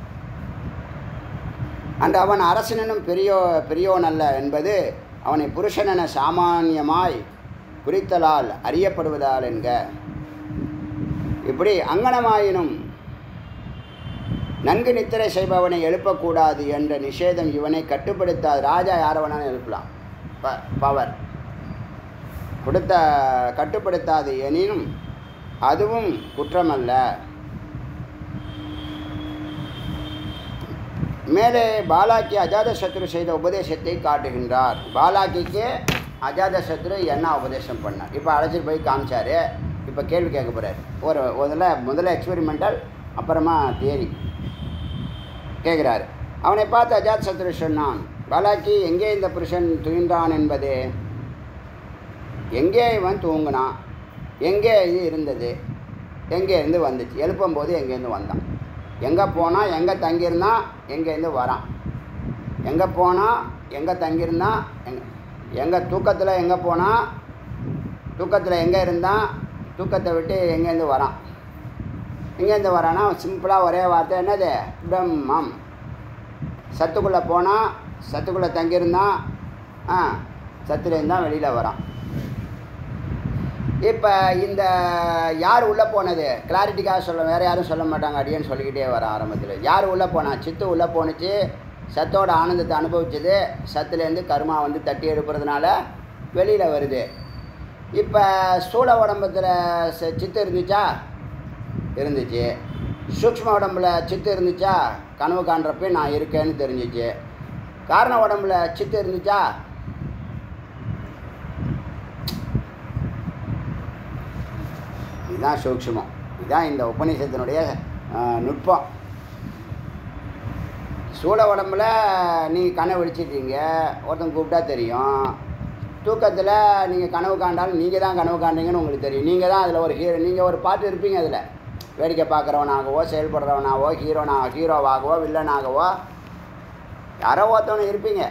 அன்று அவன் அரசனும் பெரியோ பெரியோன் அல்ல என்பது அவனை புருஷனென சாமானியமாய் குறித்தலால் அறியப்படுவதால் என்க இப்படி அங்கனமாயினும் நன்கு நித்திரை செய்பவனை எழுப்பக்கூடாது என்ற நிஷேதம் இவனை கட்டுப்படுத்தாது ராஜா யாரை வேணாலும் எழுப்பலாம் ப பவர் கொடுத்த கட்டுப்படுத்தாது எனினும் அதுவும் குற்றமல்ல மேலே பாலாக்கி அஜாதசத்ரு செய்த உபதேசத்தை காட்டுகின்றார் பாலாக்கிக்கு அஜாதசத்ரு என்ன உபதேசம் பண்ணார் இப்போ அழைச்சிட்டு போய் காமிச்சாரு இப்போ கேள்வி கேட்க போகிறார் ஒரு முதல்ல முதல்ல எக்ஸ்பெரிமெண்டல் அப்புறமா தியரி கேட்குறாரு அவனை பார்த்து அஜாத் சத்ரு சொன்னான் பாலாக்கி எங்கே இந்த புருஷன் துயின்றான் என்பது எங்கே இவன் தூங்கினான் எங்கே இது இருந்தது எங்கேருந்து வந்துச்சு எழுப்பும்போது எங்கேருந்து வந்தான் எங்கே போனால் எங்கே தங்கியிருந்தான் எங்கேருந்து வரான் எங்கே போனால் எங்கே தங்கியிருந்தான் எங்கே எங்கே தூக்கத்தில் எங்கே போனால் தூக்கத்தில் எங்கே இருந்தான் தூக்கத்தை விட்டு எங்கேருந்து வரான் எங்கேருந்து வரானா சிம்பிளாக ஒரே வார்த்தை என்னது பிரம்மம் சத்துக்குள்ளே போனால் சத்துக்குள்ளே தங்கியிருந்தான் ஆ சத்துலேருந்து தான் வெளியில் வரான் இப்போ இந்த யார் உள்ளே போனது கிளாரிட்டிக்காக சொல்ல வேறு யாரும் சொல்ல மாட்டாங்க அடியேன்னு சொல்லிக்கிட்டே வர ஆரம்பத்தில் யார் உள்ளே போனா சித்து உள்ளே போணுச்சு சத்தோட ஆனந்தத்தை அனுபவிச்சது சத்துலேருந்து கர்மா வந்து தட்டி எழுப்புறதுனால வெளியில் வருது இப்போ ஸ்தூல உடம்புல ச- சித்து இருந்துச்சா இருந்துச்சு சூக்ஷ்ம உடம்புல சித்து இருந்துச்சா கனவு காண்றப்ப நான் இருக்கேன்னு தெரிஞ்சிச்சு காரண உடம்புல சித்து இருந்துச்சா இதுதான் சூக்ஷ்மம் இதுதான் இந்த உபநிஷத்தினுடைய ஆஹ், நுட்பம் சூழ உடம்புல நீங்கள் கனவு விழிச்சிட்டீங்க ஒருத்தன் கூப்பிட்டா தெரியும் தூக்கத்தில் நீங்கள் கனவு காண்டாலும் நீங்கள் தான் கனவு காண்டீங்கன்னு உங்களுக்கு தெரியும் நீங்கள் தான் அதில் ஒரு ஹீரோ நீங்கள் ஒரு பாட்டு இருப்பீங்க அதில் வேடிக்கை பார்க்குறவனாகவோ செயல்படுறவனாகவோ ஹீரோனா ஹீரோவாகவோ வில்லனாகவோ யாரோ ஒருத்தவனு இருப்பீங்க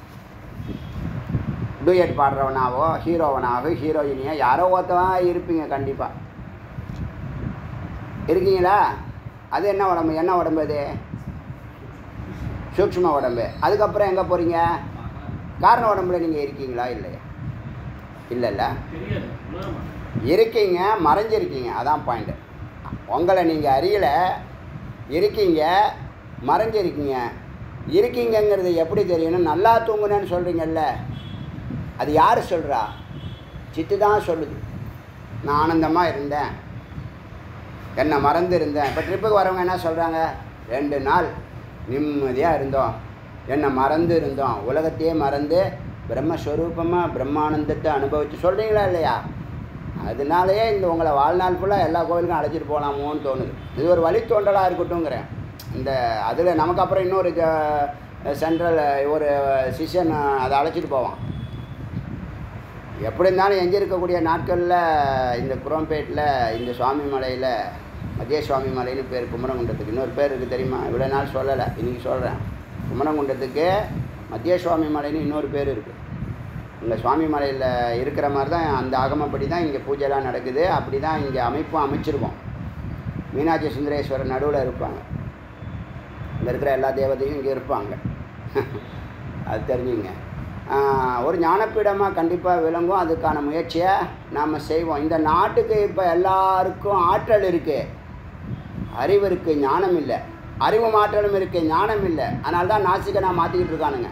டூயட் பாடுறவனாவோ ஹீரோவனாகவோ ஹீரோயினியோ யாரோ ஒருத்தவன் இருப்பீங்க கண்டிப்பாக இருக்கீங்களா அது என்ன உடம்பு என்ன உடம்பு அது சூக்ஷ்ம உடம்பு அதுக்கப்புறம் எங்கே போகிறீங்க காரண உடம்புல நீங்கள் இருக்கீங்களா இல்லையா இல்லைல்ல தெரியாது உணரமா இருக்கீங்க மறைஞ்சிருக்கீங்க அதான் பாயிண்ட்டு உங்களை நீங்கள் அறியல இருக்கீங்க மறைஞ்சிருக்கீங்க இருக்கீங்கங்கிறது எப்படி தெரியணும் நல்லா தூங்குனேன்னு சொல்கிறீங்கல்ல அது யார் சொல்கிறா சித்து தான் சொல்லுது நான் ஆனந்தமாக இருந்தேன் என்னை மறந்து இருந்தேன் இப்போ ட்ரிப்புக்கு வரவங்க என்ன சொல்கிறாங்க ரெண்டு நாள் நிம்மதியாக இருந்தோம் என்னை மறந்து இருந்தோம் உலகத்தையே மறந்து பிரம்மஸ்வரூபமாக பிரம்மானந்தத்தை அனுபவித்து சொல்கிறீங்களா இல்லையா அதனாலேயே இந்த உங்களை வாழ்நாள் ஃபுல்லாக எல்லா கோவிலுக்கும் அழைச்சிட்டு போகலாமோன்னு தோணுது இது ஒரு வழித்தோன்றலாக இருக்கட்டும்ங்கிறேன் இந்த அதில் நமக்கு அப்புறம் இன்னொரு சென்ட்ரல் ஒரு சிஷன் அதை அழைச்சிட்டு போவான் எப்படி இருந்தாலும் எங்கே இருக்கக்கூடிய நாட்களில் இந்த குரோம்பேட்டில் இந்த சுவாமி மலையில் மத்திய சுவாமி மலைன்னு பேர் குமரகுண்டத்துக்கு இன்னொரு பேர் இருக்குது தெரியுமா இவ்வளோ நாள் சொல்லலை இன்றைக்கி சொல்கிறேன் குமரகுண்டத்துக்கு மத்திய சுவாமி மலைன்னு இன்னொரு பேர் இருக்குது இங்கே சுவாமி மலையில் இருக்கிற மாதிரி தான் அந்த ஆகமப்படி தான் இங்கே பூஜைலாம் நடக்குது அப்படி தான் இங்கே அமைப்பும் அமைச்சிருக்கோம் மீனாட்சி சுந்தரேஸ்வரர் நடுவில் இருப்பாங்க இங்கே இருக்கிற எல்லா தேவதையும் இங்கே இருப்பாங்க அது தெரிஞ்சுங்க ஆஹ், ஒரு ஞானப்பீடமாக கண்டிப்பாக விளங்கும் அதுக்கான முயற்சியை நாம் செய்வோம் இந்த நாட்டுக்கு இப்போ எல்லாருக்கும் ஆற்றல் இருக்குது அறிவு இருக்குது ஞானம் இல்லை அறிவும் ஆற்றலும் இருக்குது ஞானம் இல்லை அதனால தான் நாசிகனாக மாற்றிக்கிட்டு இருக்கானுங்க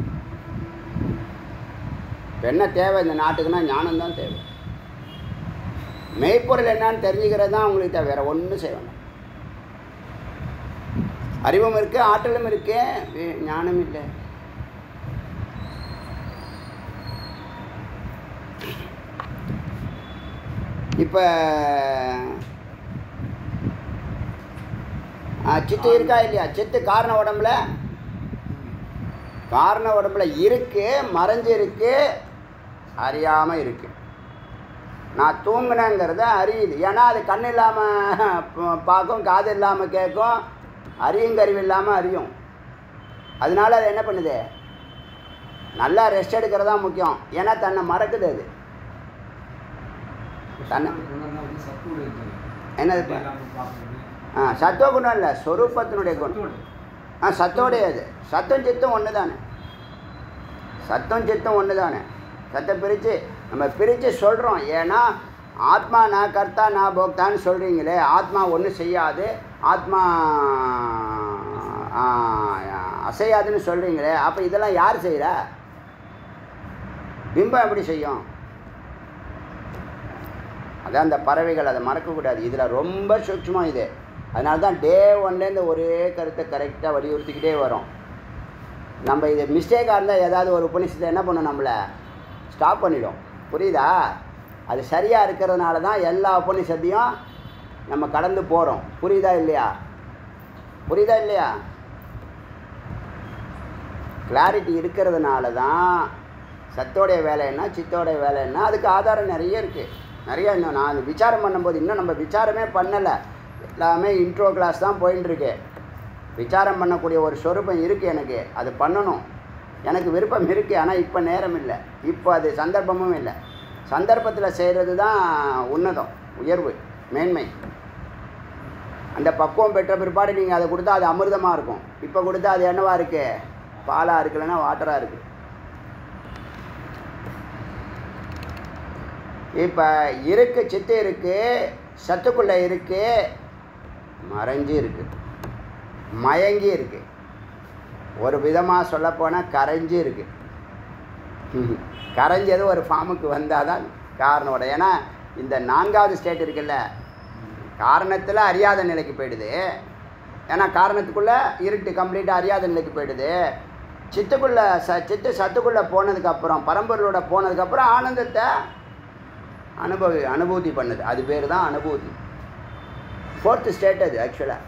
இப்போ என்ன தேவை இந்த நாட்டுக்குன்னா ஞானம் தான் தேவை மெய்ப்பொருள் என்னன்னு தெரிஞ்சுக்கிறது தான் உங்களுக்கு தேவை வேறு ஒன்றும் செய்ய வேண்டாம் அறிவும் இருக்குது ஆற்றலும் இருக்கு வே- ஞானம் இல்லை இப்போ சித்து இருக்கா இல்லையா சித்து காரண உடம்புல காரண உடம்புல இருக்கு மறைஞ்சு இருக்கு அறியாமல் இருக்கு நான் தூங்கினேங்கிறத அறியுது ஏன்னா அது கண் இல்லாமல் பார்க்கும் காது இல்லாமல் கேட்கும் அறியுங்கறிவு இல்லாமல் அறியும் அதனால அது என்ன பண்ணுது நல்லா ரெஸ்ட் எடுக்கிறது தான் முக்கியம் ஏன்னா தன்னை மறக்குது அது தன்னை என்னது பா- ஆ சத்துவ குணம் இல்லை ஸ்வரூபத்தினுடைய குணம் ஆ சத்தோடைய அது சத்தம் சித்தம் ஒன்று தானே சத்தம் சித்தம் ஒன்று தானே சத்தை பிரித்து நம்ம பிரித்து சொல்கிறோம் ஏன்னா ஆத்மா நான் கர்த்தா நான் போக்தான்னு சொல்கிறீங்களே ஆத்மா ஒன்றும் செய்யாது ஆத்மா ஆ, அசையாதுன்னு சொல்கிறீங்களே அப்போ இதெல்லாம் யார் செய்கிறா பிம்பம் எப்படி செய்யும் அதான் அந்த பறவைகள் அதை மறக்கக்கூடாது இதில் ரொம்ப சூக்ஷ்மம் இது அதனால தான் டே ஒன்லேருந்து ஒரே கருத்தை கரெக்டாக வலியுறுத்திக்கிட்டே வரும் நம்ம இது மிஸ்டேக்காக இருந்தால் ஏதாவது ஒரு உபநிஷத்தை என்ன பண்ணும் நம்மளை ஸ்டாப் பண்ணிடும் புரியுதா அது சரியாக இருக்கிறதுனால தான் எல்லா உபநிஷத்தையும் நம்ம கடந்து போகிறோம் புரியுதா இல்லையா புரியுதா இல்லையா கிளாரிட்டி இருக்கிறதுனால தான் சத்தோடைய வேலை என்ன சித்தோடைய வேலை என்ன அதுக்கு ஆதாரம் நிறைய இருக்குது நிறைய இன்னும் நான் அது விசாரம் பண்ணும்போது இன்னும் நம்ம விசாரமே பண்ணலை எல்லாமே இன்ட்ரோ கிளாஸ் தான் போயின்னு இருக்கு விசாரம் பண்ணக்கூடிய ஒரு சொரூபம் இருக்குது எனக்கு அது பண்ணணும் எனக்கு விருப்பம் இருக்குது ஆனால் இப்போ நேரம் இல்லை இப்போ அது சந்தர்ப்பமும் இல்லை சந்தர்ப்பத்தில் செய்கிறது தான் உன்னதம் உயர்வு மேன்மை அந்த பக்குவம் பெற்ற பிற்பாடு நீங்கள் அதை கொடுத்தா அது அமிர்தமாக இருக்கும் இப்போ கொடுத்தா அது என்னவா இருக்கு பாலாக இருக்குல்லன்னா வாட்டராக இருக்குது இப்போ இருக்கு சித்து இருக்கு சத்துக்குள்ளே இருக்கு மறைஞ்சு இருக்கு மயங்கி இருக்கு ஒரு விதமாக சொல்லப்போனால் கரைஞ்சு இருக்கு கரைஞ்சது ஒரு ஃபார்முக்கு வந்தால் தான் காரணோட ஏன்னா இந்த நான்காவது ஸ்டேட் இருக்குல்ல காரணத்தில் அறியாத நிலைக்கு போயிடுது ஏன்னா காரணத்துக்குள்ளே இருட்டு கம்ப்ளீட்டாக அறியாத நிலைக்கு போயிடுது சித்துக்குள்ளே ச சித்து சத்துக்குள்ளே போனதுக்கப்புறம் பரம்பொருளோட போனதுக்கப்புறம் ஆனந்தத்தை அனுபவி அனுபூதி பண்ணுது அது பேர் தான் அனுபூதி ஃபோர்த்து ஸ்டேட் அது ஆக்சுவலாக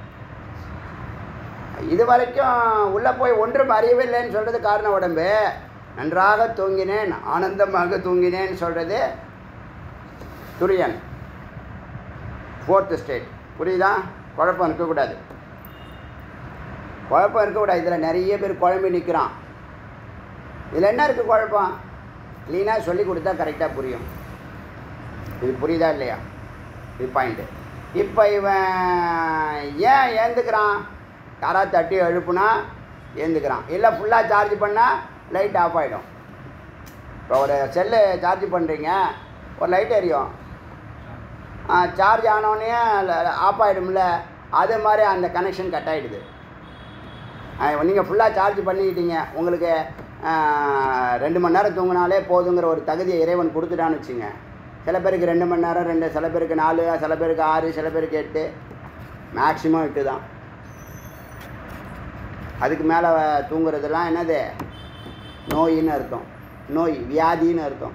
இது வரைக்கும் உள்ளே போய் ஒன்றும் அறியவில்லைன்னு சொல்கிறது காரண உடம்பு நன்றாக தூங்கினேன் ஆனந்தமாக தூங்கினேன்னு சொல்கிறது துரியன் ஃபோர்த்து ஸ்டேட் புரியுதா குழப்பம் இருக்கக்கூடாது குழப்பம் இருக்கக்கூடாது இதில் நிறைய பேர் குழம்பி நிற்கிறான் இதில் என்ன இருக்குது குழப்பம் க்ளீனாக சொல்லி கொடுத்தா கரெக்டாக புரியும் இது புரியுதா இல்லையா இது பாயிண்ட்டு இப்போ இவன் ஏன் ஏந்துக்கிறான் யாராவது தட்டி எழுப்புனா ஏந்துக்கிறான் இல்லை ஃபுல்லாக சார்ஜ் பண்ணால் லைட் ஆஃப் ஆகிடும் இப்போ ஒரு செல்லு சார்ஜ் பண்ணுறீங்க ஒரு லைட் எரியும் சார்ஜ் ஆனோடனே ஆஃப் ஆகிடும்ல அது மாதிரி அந்த கனெக்ஷன் கட் ஆகிடுது நீங்கள் ஃபுல்லாக சார்ஜ் பண்ணிக்கிட்டீங்க உங்களுக்கு ஆ, ரெண்டு மணி நேரம் தூங்கினாலே போதுங்கிற ஒரு தகுதியை இறைவன் கொடுத்துட்டான்னு வச்சுங்க சில பேருக்கு ரெண்டு மணி நேரம் ரெண்டு சில பேருக்கு நாலு சில பேருக்கு ஆறு சில பேருக்கு எட்டு மேக்ஸிமம் எட்டு தான் அதுக்கு மேலே தூங்குறதெல்லாம் என்னது நோயின்னு அர்த்தம் நோய் வியாதின்னு அர்த்தம்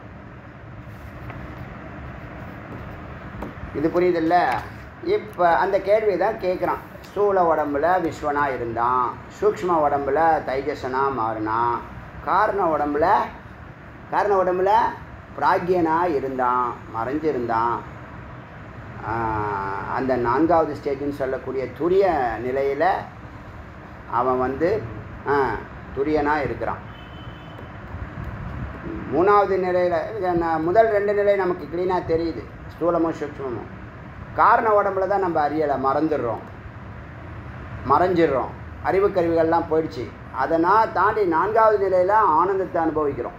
இது புரியுதில்ல இப்போ அந்த கேள்வி தான் கேட்குறான் ஸ்தூல உடம்புல விஸ்வனா இருந்தான் சூக்ஷ்ம உடம்புல தைஜசனா மாறினான் காரண உடம்புல காரண உடம்புல பிராக்யனா இருந்தான் மறைஞ்சிருந்தான் ஆஹ் அந்த நான்காவது ஸ்டேஜ்னு சொல்லக்கூடிய துரிய நிலையில் அவன் வந்து ஆஹ், துரியனா இருக்கிறான் மூணாவது நிலையில் முதல் ரெண்டு நிலை நமக்கு க்ளீனாக தெரியுது ஸ்தூலமும் சூக்ஷ்மமும் காரண உடம்புல தான் நம்ம அறியலை மறந்துடுறோம் மறைஞ்சிடுறோம் அறிவு கருவிகள்லாம் போயிடுச்சு அதனால் தாண்டி நான்காவது நிலையில் ஆனந்தத்தை அனுபவிக்கிறோம்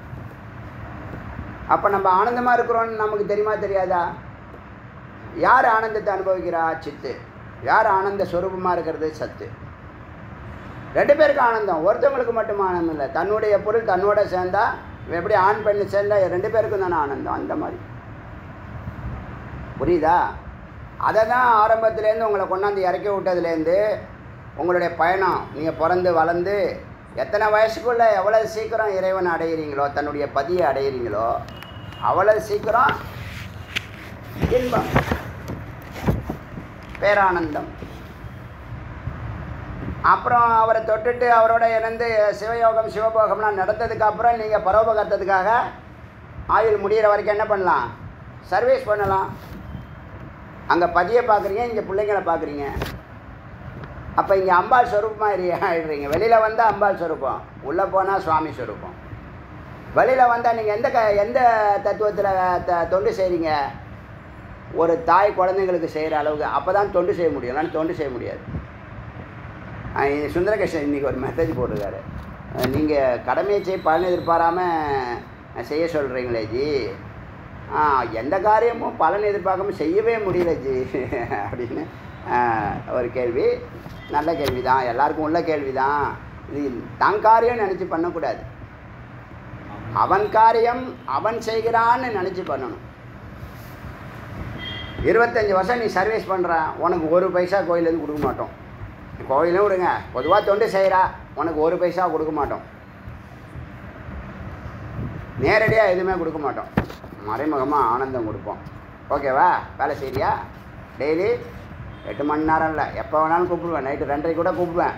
அப்போ நம்ம ஆனந்தமாக இருக்கிறோன்னு நமக்கு தெரியுமா தெரியாதா யார் ஆனந்தத்தை அனுபவிக்கிறா சித்து யார் ஆனந்த ஸ்வரூபமாக இருக்கிறது சத்து ரெண்டு பேருக்கு ஆனந்தம் ஒருத்தவங்களுக்கு மட்டும் ஆனந்தம் இல்லை தன்னுடைய பொருள் தன்னோட சேர்ந்தா எப்படி ஆண் பெண்ணு சேர்ந்தா ரெண்டு பேருக்கும் தானே ஆனந்தம் அந்த மாதிரி புரியுதா அதை தான் ஆரம்பத்துலேருந்து உங்களை கொண்டாந்து இறக்கி விட்டதுலேருந்து உங்களுடைய பயணம் நீங்கள் பிறந்து வளர்ந்து எத்தனை வயசுக்குள்ளே எவ்வளோ சீக்கிரம் இறைவன் அடையிறீங்களோ தன்னுடைய பதியை அடையிறீங்களோ அவ்வளோ சீக்கிரம் இன்பம் பேரானந்தம் அப்புறம் அவரை தொட்டுட்டு அவரோட இணைந்து சிவயோகம் சிவபோகம்லாம் நடந்ததுக்கு அப்புறம் நீங்கள் பரோபகர்த்தத்துக்காக ஆயுள் முடிகிற வரைக்கும் என்ன பண்ணலாம் சர்வீஸ் பண்ணலாம் அங்கே பதியை பார்க்குறீங்க இங்கே பிள்ளைங்களை பார்க்குறீங்க அப்போ இங்கே அம்பாள் ஸ்வரூபமாக ஆயிடுறீங்க வெளியில் வந்தால் அம்பாள் ஸ்வரூபம் உள்ளே போனால் சுவாமி ஸ்வரூபம் வெளியில் வந்தால் நீங்கள் எந்த க எந்த தத்துவத்தில் த தொண்டு செய்கிறீங்க ஒரு தாய் குழந்தைங்களுக்கு செய்கிற அளவுக்கு அப்போ தான் தொண்டு செய்ய முடியும் இல்லைன்னா தொண்டு செய்ய முடியாது அஹ் இது சுந்தரகிருஷ்ணன் இன்றைக்கி ஒரு மெசேஜ் போட்டிருக்காரு நீங்கள் கடமையை செய் பலன் எதிர்பாராமல் செய்ய சொல்கிறீங்களே ஜி ஆ, எந்த காரியமும் பலன் எதிர்பார்க்காம செய்யவே முடியல ஜி அப்படின்னு ஆஹ், ஒரு கேள்வி நல்ல கேள்வி தான் எல்லாருக்கும் உள்ள கேள்வி தான் இது தன் காரியம் நினச்சி பண்ணக்கூடாது அவன் காரியம் அவன் செய்கிறான்னு நினச்சி பண்ணணும் இருபத்தஞ்சி வருஷம் நீ சர்வீஸ் பண்ணுற உனக்கு ஒரு பைசா கோயிலேருந்து கொடுக்க மாட்டோம் கோயிலும் விடுங்க பொதுவாக தொண்டு செய்கிறா உனக்கு ஒரு பைசா கொடுக்க மாட்டோம் நேரடியாக எதுவுமே கொடுக்க மாட்டோம் மறைமுகமாக ஆனந்தம் கொடுப்போம் ஓகேவா வேலை செய்றியா டெய்லி எட்டு மணி நேரம் இல்லை எப்போ வேணாலும் கூப்பிடுவேன் நைட்டு ரெண்டரை கூட கூப்பிடுவேன்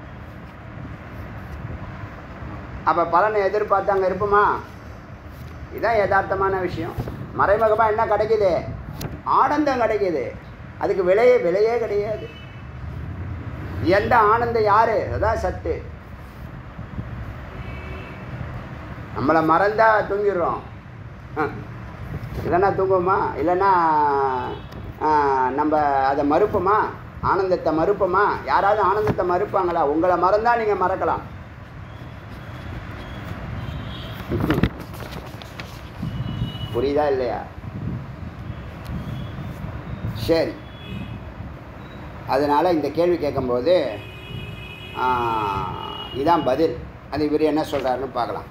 அப்போ பலனை எதிர்பார்த்து அங்கே இருப்போமா இதுதான் யதார்த்தமான விஷயம் மறைமுகமாக என்ன கிடைக்குது ஆனந்தம் கிடைக்குது அதுக்கு விலையே விலையே கிடையாது எந்த ஆனந்தம் யாரு அதான் சத்து நம்மளை மறந்தா தூங்கிடுறோம் ஹம். இல்லைன்னா தூங்குவோமா இல்லைன்னா ஆ, நம்ம அதை மறுப்போமா ஆனந்தத்தை மறுப்போமா யாராவது ஆனந்தத்தை மறுப்பாங்களா உங்களை மறந்தா நீங்கள் மறக்கலாம் புரியுதா இல்லையா சரி அதனால் இந்த கேள்வி கேட்கும்போது ஆ, இதான் பதில் அது இவர் என்ன சொல்கிறாருன்னு பார்க்கலாம்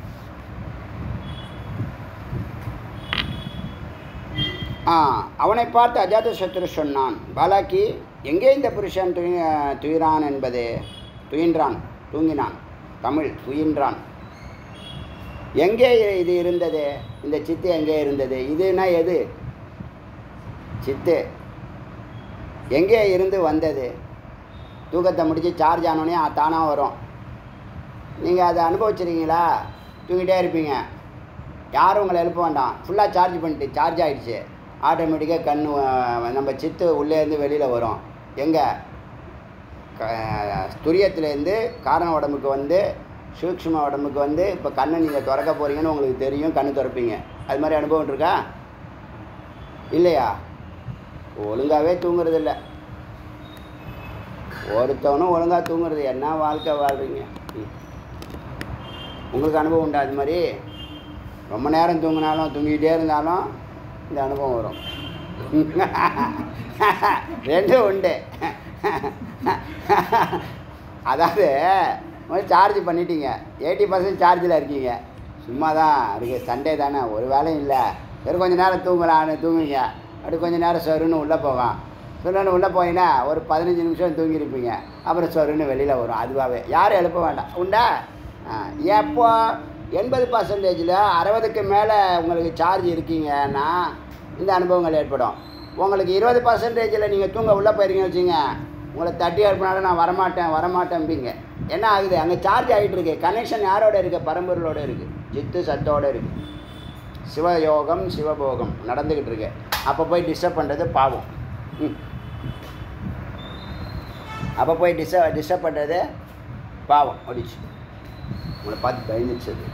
ஆ அவனை பார்த்து அஜாத சத்ரு சொன்னான் பாலாக்கி எங்கே இந்த புருஷன் துயி துயிரான் என்பது துயின்றான் தூங்கினான் தமிழ் துயின்றான் எங்கே இது இருந்தது இந்த சித்து எங்கே இருந்தது இதுனா எது சித்து எங்கே இருந்து வந்தது தூக்கத்தை முடித்து சார்ஜ் ஆனோடனே தானாக வரும் நீங்கள் அதை அனுபவிச்சிருக்கீங்களா தூங்கிட்டே இருப்பீங்க யாரும் உங்களை எழுப்ப வேண்டாம் ஃபுல்லாக சார்ஜ் பண்ணிட்டு சார்ஜ் ஆகிடுச்சு ஆட்டோமேட்டிக்காக கண் நம்ம சித்து உள்ளேருந்து வெளியில் வரும் எங்கே துரியத்துலேருந்து காரண உடம்புக்கு வந்து சூக்ஷ்ம உடம்புக்கு வந்து இப்போ கண்ணை நீங்கள் திறக்க போகிறீங்கன்னு உங்களுக்கு தெரியும் கண்ணு திறப்பீங்க அது மாதிரி அனுபவம் இருக்கா இல்லையா ஒழுங்காகவே தூங்குறது இல்லை ஒருத்தவனும் ஒழுங்காக தூங்குறது என்ன வாழ்க்கை வாழ்றீங்க ம். உங்களுக்கு அனுபவம் உண்டா அது மாதிரி ரொம்ப நேரம் தூங்கினாலும் தூங்கிக்கிட்டே இருந்தாலும் இந்த அனுபவம் வரும் ரெண்டும் உண்டு அதாவது சார்ஜ் பண்ணிட்டீங்க எயிட்டி பர்சன்ட் சார்ஜில் இருக்கீங்க சும்மா தான் இருக்கு சண்டே தானே ஒரு வேலையும் இல்லை வெறும் கொஞ்ச நேரம் தூங்கலான்னு தூங்குங்க அப்படி கொஞ்ச நேரம் சொருன்னு உள்ளே போகும் சொருன்னு உள்ளே போயினா ஒரு பதினஞ்சு நிமிஷம் தூங்கியிருப்பீங்க அப்புறம் சொருன்னு வெளியில் வரும் அதுவாகவே யாரும் எழுப்ப வேண்டாம் உண்டா ஆ, எப்போ எண்பது பர்சன்டேஜில் அறுபதுக்கு மேலே உங்களுக்கு சார்ஜ் இருக்கீங்கன்னா இந்த அனுபவங்கள் ஏற்படும் உங்களுக்கு இருபது பர்சன்டேஜில் நீங்கள் தூங்க உள்ளே போயிருக்கீங்கன்னு வச்சுங்க உங்களை தட்டி எழுப்பினாலும் நான் வரமாட்டேன் வரமாட்டேன்பீங்க என்ன ஆகுது அங்கே சார்ஜ் ஆகிட்டு இருக்கு கனெக்ஷன் யாரோட இருக்குது பரம்பொருளோட இருக்குது ஜித்து சத்தோட இருக்குது சிவயோகம் சிவபோகம் நடந்துக்கிட்டு இருக்கு அப்போ போய் டிஸ்டர்ப் பண்ணுறது பாவம் ம். அப்போ போய் டிஸ்டர்ப் டிஸ்டர்ப் பண்ணுறது பாவம் ஒடிச்சு உங்களை பார்த்து பயந்துச்சு அது.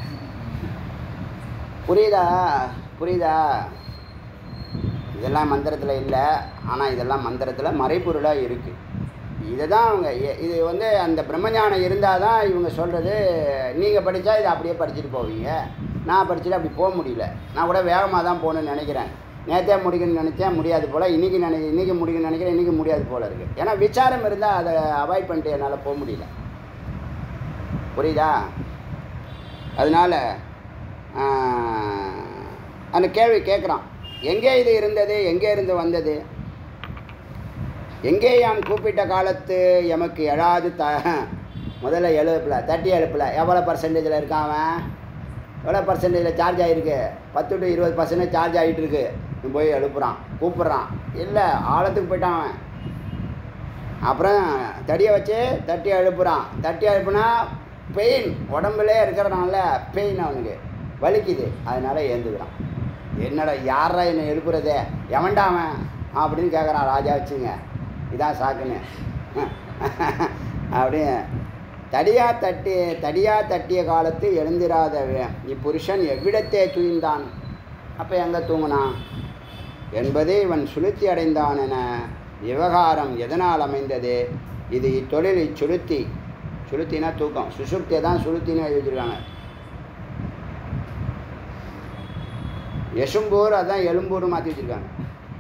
புரியுதா புரியுதா இதெல்லாம் மந்திரத்தில் இல்லை ஆனால் இதெல்லாம் மந்திரத்தில் மறைப்பொருளாக இருக்குது இதை தான் அவங்க எ- இது வந்து அந்த பிரம்மஞானம் இருந்தால் தான் இவங்க சொல்கிறது நீங்கள் படித்தா இதை அப்படியே படிச்சுட்டு போவீங்க நான் படிச்சுட்டு அப்படி போக முடியல நான் கூட வேகமாக தான் போகணுன்னு நினைக்கிறேன் நேற்றே முடிக்கணும்னு நினச்சேன் முடியாது போல் இன்றைக்கி நினை இன்றைக்கி முடிக்கணும்னு நினைக்கிறேன் இன்றைக்கி முடியாது போல் இருக்குது ஏன்னா விசாரம் இருந்தால் அதை அவாய்ட் பண்ணிட்டு என்னால் போக முடியல புரியுதா அதனால் அந்த கேள்வி கேட்குறான் எங்கே இது இருந்தது எங்கே இருந்து வந்தது எங்கே யாம் கூப்பிட்ட காலத்து எமக்கு எழாது த முதல்ல எழுப்பல தட்டி எழுப்பல எவ்வளோ பர்சன்டேஜில் இருக்கான் அவன் எவ்வளோ பர்சன்டேஜில் சார்ஜ் ஆகிருக்கு பத்து டு இருபது பர்சன்டேஜ் சார்ஜ் ஆகிட்டு இருக்கு இவன் போய் எழுப்புறான் கூப்பிட்றான் இல்லை ஆழத்துக்கு போயிட்டான் அவன் அப்புறம் தடியை வச்சு தட்டி எழுப்புறான் தட்டி எழுப்புனா பெயின் உடம்புலே இருக்கிறனால பெயின் அவனுக்கு வலிக்குது அதனால ஏந்துக்கிறான் என்னடா யாரா என்னை எழுப்புறதே எவன்டா அவன் அப்படின்னு கேட்குறான் ராஜா வச்சுங்க இதான் சாக்குன்னு அப்படி தடியா தட்டி தடியா தட்டிய காலத்து எழுந்திராத வே- இப்புருஷன் எவ்விடத்தே தூய்ந்தான் அப்போ எங்கே தூங்கினான் என்பதே இவன் சுளுத்தி அடைந்தான் என விவகாரம் எதனால் அமைந்தது இது இத்தொழில் இச்சுளுத்தி சுளுத்தினா தூக்கம் சுசுப்தியை தான் சுளுத்தின்னு எழுதி வச்சிருக்காங்க யசும்பூர் அதான் எலும்பூர் மாற்றி வச்சிருக்காங்க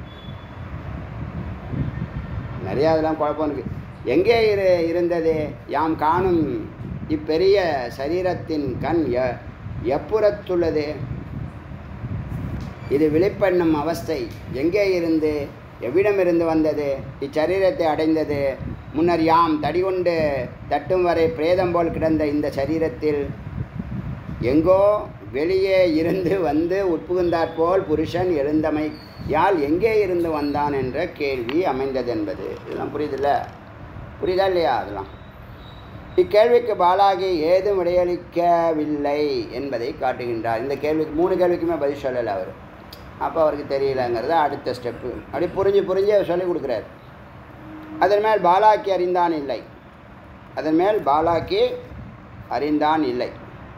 நிறையா அதெல்லாம் குழப்பம் இருக்கு எங்கே இரு இருந்தது யாம் காணும் இப்பெரிய சரீரத்தின் கண் எ எப்புறத்துள்ளது இது வெளிப்பண்ணும் அவஸ்தை எங்கே இருந்து எவ்விடமிருந்து வந்தது இச்சரீரத்தை அடைந்தது முன்னர் யாம் தடிகொண்டு தட்டும் வரை பிரேதம் போல் கிடந்த இந்த சரீரத்தில் எங்கோ வெளியே இருந்து வந்து உட்புகுந்தாற்போல் புருஷன் எழுந்தமையால் எங்கே இருந்து வந்தான் என்ற கேள்வி அமைந்தது என்பது இதெல்லாம் புரியுதுல்ல புரியுதா இல்லையா அதெல்லாம் இக்கேள்விக்கு பாலாகி ஏதும் விடையளிக்கவில்லை என்பதை காட்டுகின்றார் இந்த கேள்விக்கு மூணு கேள்விக்குமே பதில் சொல்லலை அவர் அப்போ அவருக்கு தெரியலங்கிறது அடுத்த ஸ்டெப்பு அப்படி புரிஞ்சு புரிஞ்சு அவர் சொல்லிக் கொடுக்குறாரு அதன் மேல் பாலாக்கி அறிந்தான் இல்லை அதன் மேல் பாலாக்கி அறிந்தான் இல்லை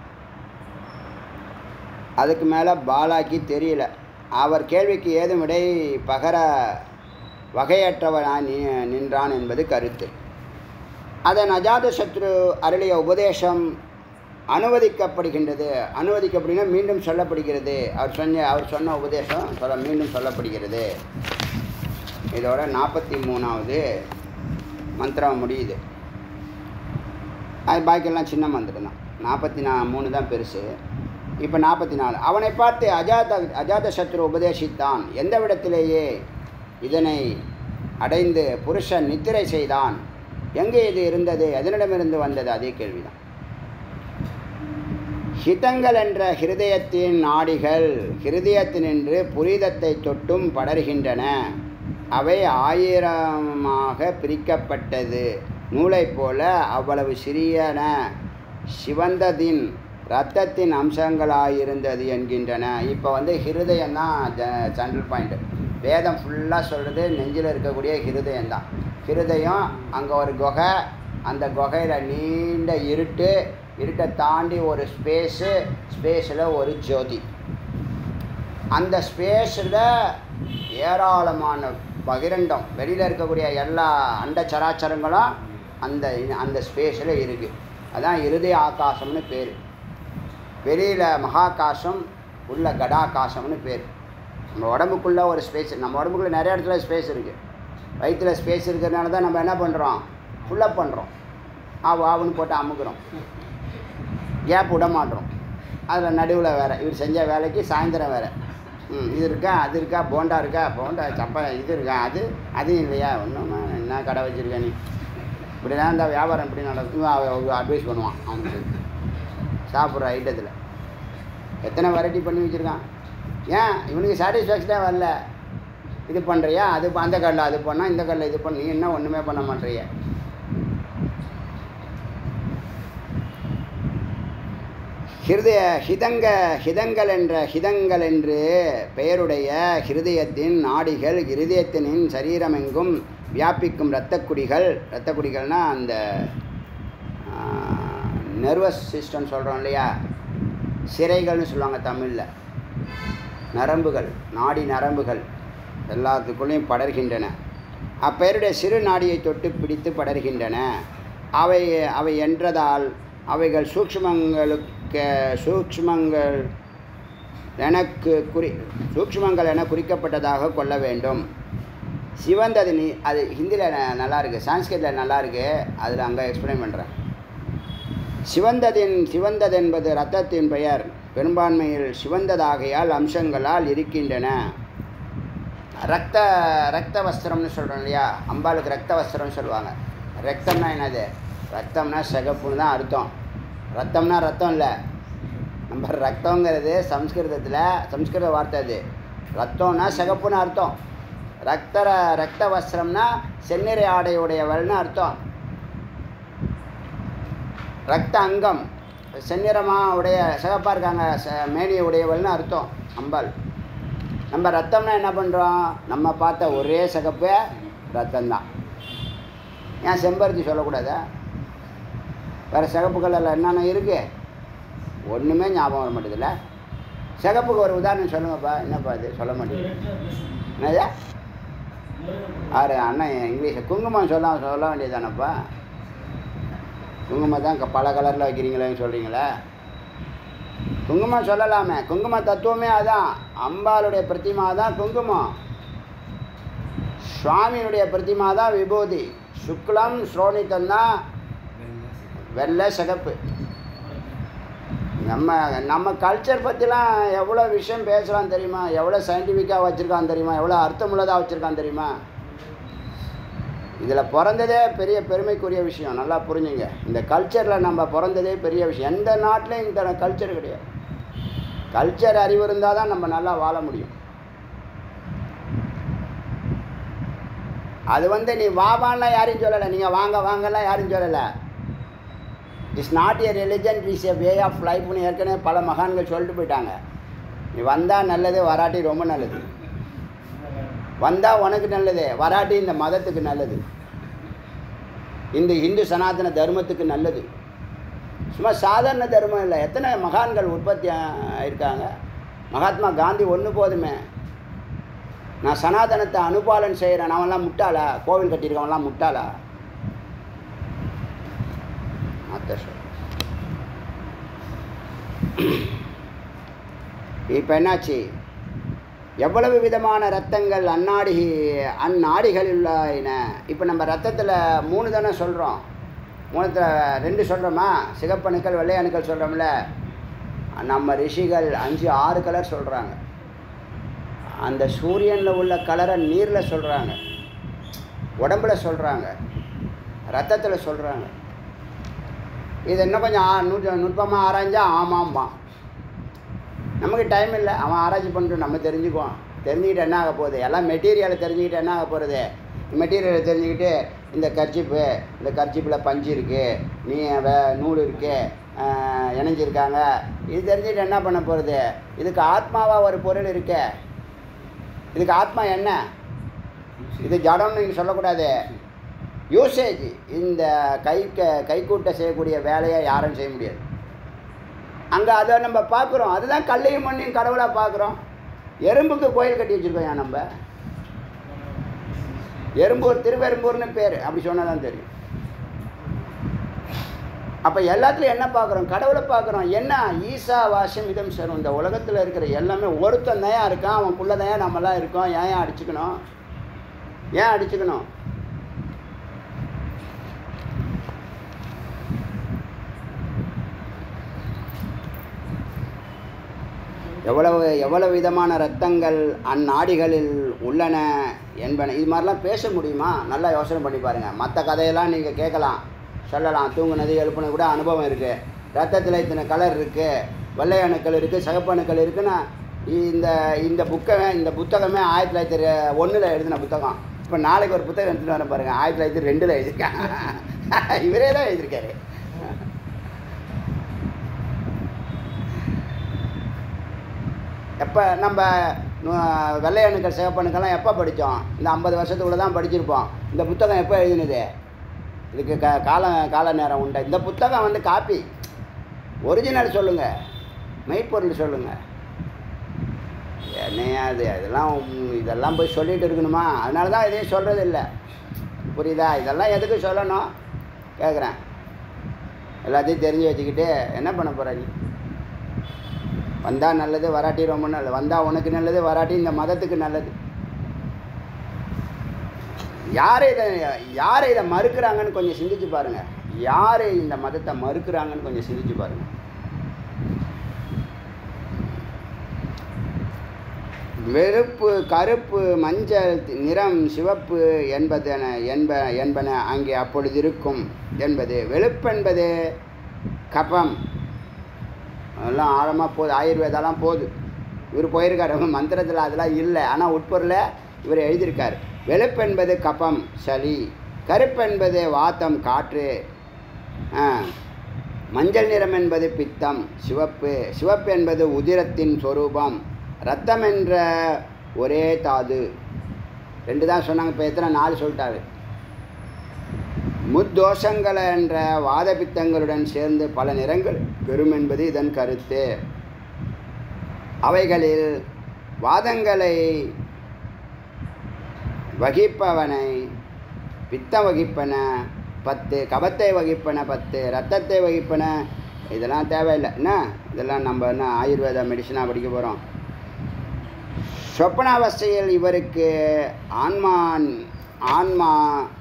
அதுக்கு மேலே பாலாக்கி தெரியல அவர் கேள்விக்கு ஏதும் விடை பகர வகையற்றவனாய் நி- நின்றான் என்பது கருத்து அதன் அஜாதசத்ரு அருளிய உபதேசம் அனுவதிக்கப்படுகின்றது அனுவதிக்கப்படுகிற மீண்டும் சொல்லப்படுகிறது அவர் சொன்ன அவர் சொன்ன உபதேசம் சொல்ல மீண்டும் சொல்லப்படுகிறது இதோட நாற்பத்தி மூணாவது மந்திரம் முடியுது அது பாக்கியெல்லாம் சின்ன மந்திரம் தான் நாற்பத்தி நா மூணு தான் பெருசு இப்போ நாற்பத்தி நாலு அவனை பார்த்து அஜாத அஜாத சத்ரு உபதேசித்தான் எந்த விடத்திலேயே இதனை அடைந்து புருஷன் நித்திரை செய்தான் எங்கே இது இருந்தது எதனிடமிருந்து வந்தது அதே கேள்விதான் ஹிதங்கள் என்ற ஹிருதயத்தின் நாடிகள் ஹிருதயத்தினின்று புரிதத்தை தொட்டும் படர்கின்றன அவை ஆயிரமாக பிரிக்கப்பட்டது நூலைப் போல அவ்வளவு சிறியன சிவந்ததின் இரத்தத்தின் அம்சங்களாயிருந்தது என்கின்றன இப்போ வந்து ஹிருதயம் தான் சென்ட்ரல் பாயிண்ட் வேதம் ஃபுல்லாக சொல்கிறது நெஞ்சில் இருக்கக்கூடிய ஹிருதயம் தான் ஹிருதயம் அங்கே ஒரு குகை அந்த குகையில் நீண்ட இருட்டு இருட்டை தாண்டி ஒரு ஸ்பேஸு ஸ்பேஸில் ஒரு ஜோதி அந்த ஸ்பேஸில் ஏராளமான பகிரண்டம் வெளியில் இருக்கக்கூடிய எல்லா அண்ட சராச்சரங்களும் அந்த அந்த ஸ்பேஸில் இருக்குது அதான் இருதய ஆகாசம்னு பேர் வெளியில் மகாகாசம் உள்ள கடாகாசம்னு பேர் நம்ம உடம்புக்குள்ளே ஒரு ஸ்பேஸ் நம்ம உடம்புக்குள்ளே நிறைய இடத்துல ஸ்பேஸ் இருக்குது வயிற்றில் ஸ்பேஸ் இருக்கிறதுனால தான் நம்ம என்ன பண்ணுறோம் ஃபுல்லப் பண்ணுறோம் ஆவு ஆவுன்னு போட்டு அமுக்குறோம் கேப் விட மாட்டோம் அதில் நடுவில் வேறு இவர் செஞ்ச வேலைக்கு சாயந்தரம் வேறு ம் இது இருக்கா அது இருக்கா போண்டா இருக்கா போண்டா சப்பா இது இருக்கா அது அது இல்லையா ஒன்றும் என்ன கடை வச்சுருக்க நீ இப்படிலாம் இந்த வியாபாரம் இப்படி நடக்கும் அட்வைஸ் பண்ணுவான் அவனுக்கு சாப்பிட்ற ஐட்டத்தில் எத்தனை வெரைட்டி பண்ணி வச்சுருக்கான் ஏன் இவனுக்கு சாட்டிஸ்ஃபேக்ஷனே வரல இது பண்ணுறியா அது ப- அந்த கல்லில் அது பண்ணால் இந்த கல்லில் இது பண்ண நீ என்ன ஒன்றுமே பண்ண மாட்டேறிய ஹிருதய ஹிதங்க ஹிதங்கள் என்ற ஹிதங்கள் என்று பெயருடைய ஹிருதயத்தின் நாடிகள் இருதயத்தினின் சரீரமெங்கும் வியாபிக்கும் இரத்தக் குடிகள் இரத்தக் குடிகள்னால் அந்த நர்வஸ் சிஸ்டம் சொல்கிறோம் இல்லையா சிறைகள்னு சொல்லுவாங்க தமிழில் நரம்புகள் நாடி நரம்புகள் எல்லாத்துக்குள்ளேயும் படர்கின்றன அப்பெயருடைய சிறு நாடியை தொட்டு பிடித்து படர்கின்றன அவை அவை என்றதால் அவைகள் சூக்ஷ்மங்களுக்கு சூக்ஷ்மங்கள் எனக்கு குறி சூக்ஷ்மங்கள் என குறிக்கப்பட்டதாக கொள்ள வேண்டும் சிவந்தது நீ அது ஹிந்தியில் நல்லா இருக்குது சான்ஸ்கிரிட்டில் நல்லா இருக்கு அதில் அங்கே எக்ஸ்பிளைன் பண்ணுறேன் சிவந்ததின் சிவந்தது என்பது இரத்தத்தின் பெயர் பெரும்பான்மையில் சிவந்ததாகையால் அம்சங்களால் இருக்கின்றன ரத்த ரத்த வஸ்திரம்னு சொல்கிறோம் இல்லையா அம்பாளுக்கு ரத்த வஸ்திரம்னு சொல்லுவாங்க ரத்தம்னா என்னது ரத்தம்னா சிகப்புன்னு தான் அர்த்தம் ரத்தம்னா ரத்தம் இல்லை நம்ம ரத்தங்கிறது சம்ஸ்கிருதத்தில் சம்ஸ்கிருத வார்த்தை அது ரத்தம்னா சிகப்புன்னு அர்த்தம் ரக்தர ரக்த வஸ்திரம்னா செந்நிறை ஆடையுடையவள்னு அர்த்தம் ரத்த அங்கம் செந்நிறமாக உடைய சிகப்பாக இருக்காங்க ச- மேனியை உடையவள்னு அர்த்தம் அம்பாள் நம்ம ரத்தம்னா என்ன பண்ணுறோம் நம்ம பார்த்த ஒரே சிகப்பே ரத்தம்தான் ஏன் செம்பருத்தி சொல்லக்கூடாதா வேறு சிகப்பு கலரில் என்னென்ன இருக்கு ஒன்றுமே ஞாபகம் வர மாட்டேதுல்ல சிகப்புக்கு ஒரு உதாரணம் சொல்லுங்கப்பா என்னப்பா இது சொல்ல மாட்டேங்குது என்னது ஆறு அண்ணன் இங்கிலீஷ் குங்குமம் சொல்ல சொல்ல வேண்டியதானப்பா குங்குமம் தான் க- பல கலரில் வைக்கிறீங்களேன்னு சொல்கிறீங்களே குங்குமம் சொல்லலாமே குங்கும தத்துவமே அதான் அம்பாளுடைய பிரதிமா தான் குங்குமம் சுவாமியினுடைய பிரதிமா தான் விபூதி சுக்லம் ஸ்ரோணித்தம் தான் வெள்ளை சிகப்பு நம்ம நம்ம கல்ச்சர் பற்றிலாம் எவ்வளோ விஷயம் பேசலாம் தெரியுமா எவ்வளோ சயின்டிஃபிக்காக வச்சுருக்கான் தெரியுமா எவ்வளோ அர்த்தமுள்ளதாக வச்சுருக்கான் தெரியுமா இதில் பிறந்ததே பெரிய பெருமைக்குரிய விஷயம் நல்லா புரிஞ்சுங்க இந்த கல்ச்சரில் நம்ம பிறந்ததே பெரிய விஷயம் எந்த நாட்டிலையும் இந்த கல்ச்சர் கிடையாது கல்ச்சர் அறிவு இருந்தால் தான் நம்ம நல்லா வாழ முடியும் அது வந்து நீ வாவான்லாம் யாரையும் சொல்லலை நீங்கள் வாங்க வாங்கலாம் யாரும் சொல்லலை it's not a religion is a way of லைஃப்னு ஏற்கனவே பல மகான்கள் சொல்லிட்டு போயிட்டாங்க நீ வந்தால் நல்லது வராட்டி ரொம்ப நல்லது வந்தால் உனக்கு நல்லது வராட்டி இந்த மதத்துக்கு நல்லது இந்த இந்து சனாதன தர்மத்துக்கு நல்லது சும்மா சாதாரண தர்மம் இல்லை எத்தனை மகான்கள் உற்பத்தி ஆ- இருக்காங்க மகாத்மா காந்தி ஒன்று போதுமே நான் சனாதனத்தை அனுபாலன் செய்கிறேன் அவன்லாம் முட்டாளா கோவில் கட்டியிருக்கவன்லாம் முட்டாளா அத்தை சொல் இப்போ என்னாச்சு எவ்வளவு விதமான ரத்தங்கள் அந்நாடி அந்நாடிகளில் உள்ளன இப்போ நம்ம ரத்தத்தில் மூணு தானே சொல்கிறோம் மூணுத்தில் ரெண்டு சொல்கிறோமா சிகப்பணுக்கள் வெள்ளை அணுக்கள் சொல்கிறோம்ல நம்ம ரிஷிகள் அஞ்சு ஆறு கலர் சொல்கிறாங்க அந்த சூரியனில் உள்ள கலரை நீரில் சொல்கிறாங்க உடம்புல சொல்கிறாங்க ரத்தத்தில் சொல்கிறாங்க இது இன்னும் கொஞ்சம் ஆ- நுட்ப நுட்பமாக ஆராய்ஞ்சா ஆமாம்பான் நமக்கு டைம் இல்லை அவன் ஆராய்ச்சி பண்ணிட்டு நம்ம தெரிஞ்சுக்குவோம் தெரிஞ்சுக்கிட்டு என்ன ஆக போகுது எல்லாம் மெட்டீரியலை தெரிஞ்சுக்கிட்டு என்ன ஆக போகிறது மெட்டீரியலை தெரிஞ்சுக்கிட்டு இந்த கர்ச்சிப்பு இந்த கர்ச்சிப்பில் பஞ்சு இருக்குது நீ வே நூல் இருக்குது இணைஞ்சிருக்காங்க இது தெரிஞ்சுக்கிட்டு என்ன பண்ண போகிறது இதுக்கு ஆத்மாவாக ஒரு பொருள் இருக்கே இதுக்கு ஆத்மா என்ன இது ஜடம்னு நீங்கள் சொல்லக்கூடாது யூசேஜ் இந்த கை க கைக்கூட்ட செய்யக்கூடிய வேலையை யாரும் செய்ய முடியாது அங்கே அதை நம்ம பார்க்குறோம் அதுதான் கல்லையும் மண்ணையும் கடவுளாக பார்க்குறோம் எறும்புக்கு கோயில் கட்டி வச்சுருக்கோம் ஏன் நம்ம எறும்பூர் திருவெரும்பூர்னு பேர் அப்படி சொன்னால் தான் தெரியும் அப்போ எல்லாத்துலையும் என்ன பார்க்குறோம் கடவுளை பார்க்குறோம் என்ன ஈசா வாசம் இதம் சரும் இந்த உலகத்தில் இருக்கிற எல்லாமே ஒருத்தன் தயா இருக்கான் அவன் புள்ள தயா நம்மலாம் இருக்கோம் ஏன் ஏன் அடிச்சுக்கணும் ஏன் அடிச்சுக்கணும் எவ்வளவு எவ்வளவு விதமான ரத்தங்கள் அந்நாடிகளில் உள்ளன என்பன இது மாதிரிலாம் பேச முடியுமா நல்லா யோசனை பண்ணி பாருங்கள் மற்ற கதையெல்லாம் நீங்கள் கேட்கலாம் சொல்லலாம் தூங்குனது எழுப்புனது கூட அனுபவம் இருக்குது ரத்தத்தில் இத்தனை கலர் இருக்குது வெள்ளை அணுக்கள் இருக்குது சிகப்பு அணுக்கள் இருக்குன்னா இந்த இந்த புக்கை இந்த புத்தகமே ஆயிரத்தி தொள்ளாயிரத்தி ஒன்றில் எழுதின புத்தகம் இப்போ நாளைக்கு ஒரு புத்தகம் எடுத்துகிட்டு வர பாருங்கள் ஆயிரத்தி தொள்ளாயிரத்தி ரெண்டில் எழுதியிருக்கேன் இவரே தான் எழுதியிருக்காரு எப்போ நம்ம நு- வெள்ளை அணுக்கள் சிவப்பணுக்கெல்லாம் எப்போ படித்தோம் இந்த ஐம்பது வருஷத்துக்குள்ள தான் படிச்சிருப்போம் இந்த புத்தகம் எப்போ எழுதினது இதுக்கு க கால கால நேரம் உண்டு இந்த புத்தகம் வந்து காப்பி ஒரிஜினல் சொல்லுங்கள் மெய்ப்பொருள் சொல்லுங்கள் என்னையா இது இதெல்லாம் உம், இதெல்லாம் போய் சொல்லிட்டு இருக்கணுமா அதனால தான் எதையும் சொல்கிறது இல்லை புரியுதா இதெல்லாம் எதுக்கு சொல்லணும் கேட்குறேன் எல்லாத்தையும் தெரிஞ்சு வச்சுக்கிட்டு என்ன பண்ண போகிற நீ வந்தால் நல்லது வராட்டி ரொம்ப நல்லது வந்தால் உனக்கு நல்லது வராட்டி இந்த மதத்துக்கு நல்லது யார் இதை யார் இதை மறுக்கிறாங்கன்னு கொஞ்சம் சிந்திச்சு பாருங்கள் யார் இந்த மதத்தை மறுக்கிறாங்கன்னு கொஞ்சம் சிந்திச்சு பாருங்கள் வெறுப்பு கருப்பு மஞ்சள் நிறம் சிவப்பு என்பதென என்ப என்பன அங்கே அப்பொழுது இருக்கும் என்பது வெளுப்பென்பது கபம் அதெல்லாம் ஆழமாக போகுது ஆயுர்வேதாலாம் போகுது இவர் போயிருக்காரு மந்திரத்தில் அதெல்லாம் இல்லை ஆனால் உட்பொருளை இவர் எழுதியிருக்கார் வெளுப்பென்பது கபம் சளி கருப்பென்பது வாத்தம் காற்று ஆ, மஞ்சள் நிறம் என்பது பித்தம் சிவப்பு சிவப்பு என்பது உதிரத்தின் சொரூபம் ரத்தம் என்ற ஒரே தாது ரெண்டு தான் சொன்னாங்க இப்போ எத்தனை நாலு சொல்லிட்டாரு முத்தோஷங்கள் என்ற வாத பித்தங்களுடன் சேர்ந்து பல நிறங்கள் பெறும் என்பது இதன் கருத்து அவைகளில் வாதங்களை வகிப்பவனை பித்த வகிப்பன பத்து கபத்தை வகிப்பன பத்து ரத்தத்தை வகிப்பன இதெல்லாம் தேவையில்லை என்ன இதெல்லாம் நம்ம என்ன ஆயுர்வேத மெடிசனாக படிக்க போகிறோம் சொப்பனாவஸ்தையில் இவருக்கு ஆன்மான் ஆன்மா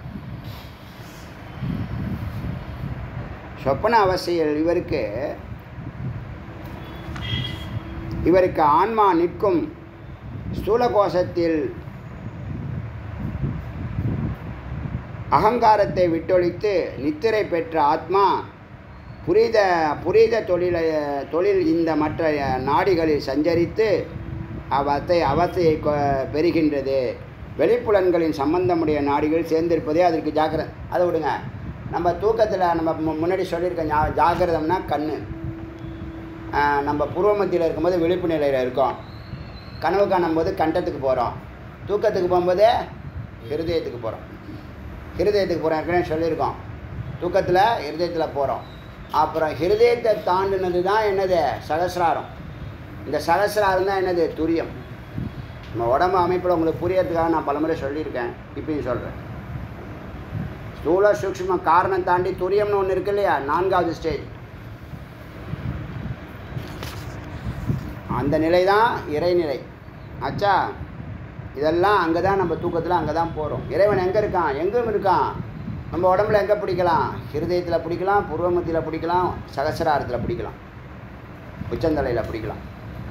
சொப்பன அவஸ்தையில் இவருக்கு இவருக்கு ஆன்மா நிற்கும் ஸ்தூல கோஷத்தில் அகங்காரத்தை விட்டொழித்து நித்திரை பெற்ற ஆத்மா புரித புரித தொழிலை தொழில் இந்த மற்ற நாடிகளில் சஞ்சரித்து அவத்தை அவத்தையை கொ- பெறுகின்றது வெளிப்புலன்களின் சம்பந்தமுடைய நாடிகள் சேர்ந்திருப்பதே அதற்கு ஜாக்கிர அதை விடுங்க நம்ம தூக்கத்தில் நம்ம மு- முன்னாடி சொல்லியிருக்க ஞா- ஜாக்கிரதம்னா கண் நம்ம பூர்வ மத்தியில் இருக்கும்போது விழிப்பு நிலையில் இருக்கோம் கனவு காணும்போது கண்டத்துக்கு போகிறோம் தூக்கத்துக்கு போகும்போது ஹிருதயத்துக்கு போகிறோம் ஹிருதயத்துக்கு போகிறோம் ஏற்கனவே சொல்லியிருக்கோம் தூக்கத்தில் ஹிருதயத்தில் போகிறோம் அப்புறம் ஹிருதயத்தை தாண்டினது தான் என்னது சகசிராரம் இந்த சகசிராரம் தான் என்னது துரியம் நம்ம உடம்பு அமைப்பில் உங்களுக்கு புரியறதுக்காக நான் பலமுறை சொல்லியிருக்கேன் இப்பயும் சொல்கிறேன் ஸ்தூல சூக்ஷ்ம காரணம் தாண்டி துரியம்னு ஒன்று இருக்கு இல்லையா நான்காவது ஸ்டேஜ் அந்த நிலை தான் இறைநிலை ஆச்சா இதெல்லாம் அங்கே தான் நம்ம தூக்கத்தில் அங்கே தான் போகிறோம் இறைவன் எங்கே இருக்கான் எங்கும் இருக்கான் நம்ம உடம்புல எங்கே பிடிக்கலாம் ஹிருதயத்தில் பிடிக்கலாம் புருவமத்தியில் பிடிக்கலாம் சகசிராரத்தில் பிடிக்கலாம் உச்சந்தலையில் பிடிக்கலாம்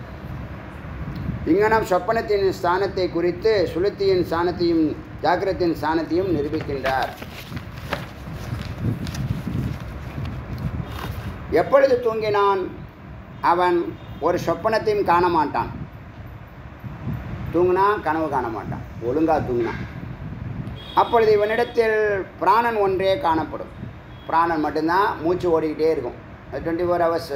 இங்கனம் சொப்பனத்தின் ஸ்தானத்தை குறித்து சுளுத்தியின் ஸ்தானத்தையும் ஜாக்கிரத்தின் ஸ்தானத்தையும் நிரூபிக்கின்றார் எப்பொழுது தூங்கினான் அவன் ஒரு சொப்பனத்தையும் காண மாட்டான் தூங்கினா கனவு காண மாட்டான் ஒழுங்காக தூங்கினான் அப்பொழுது இவனிடத்தில் பிராணன் ஒன்றே காணப்படும் பிராணன் மட்டும்தான் மூச்சு ஓடிக்கிட்டே இருக்கும் டுவெண்ட்டி ஃபோர் ஹவர்ஸ்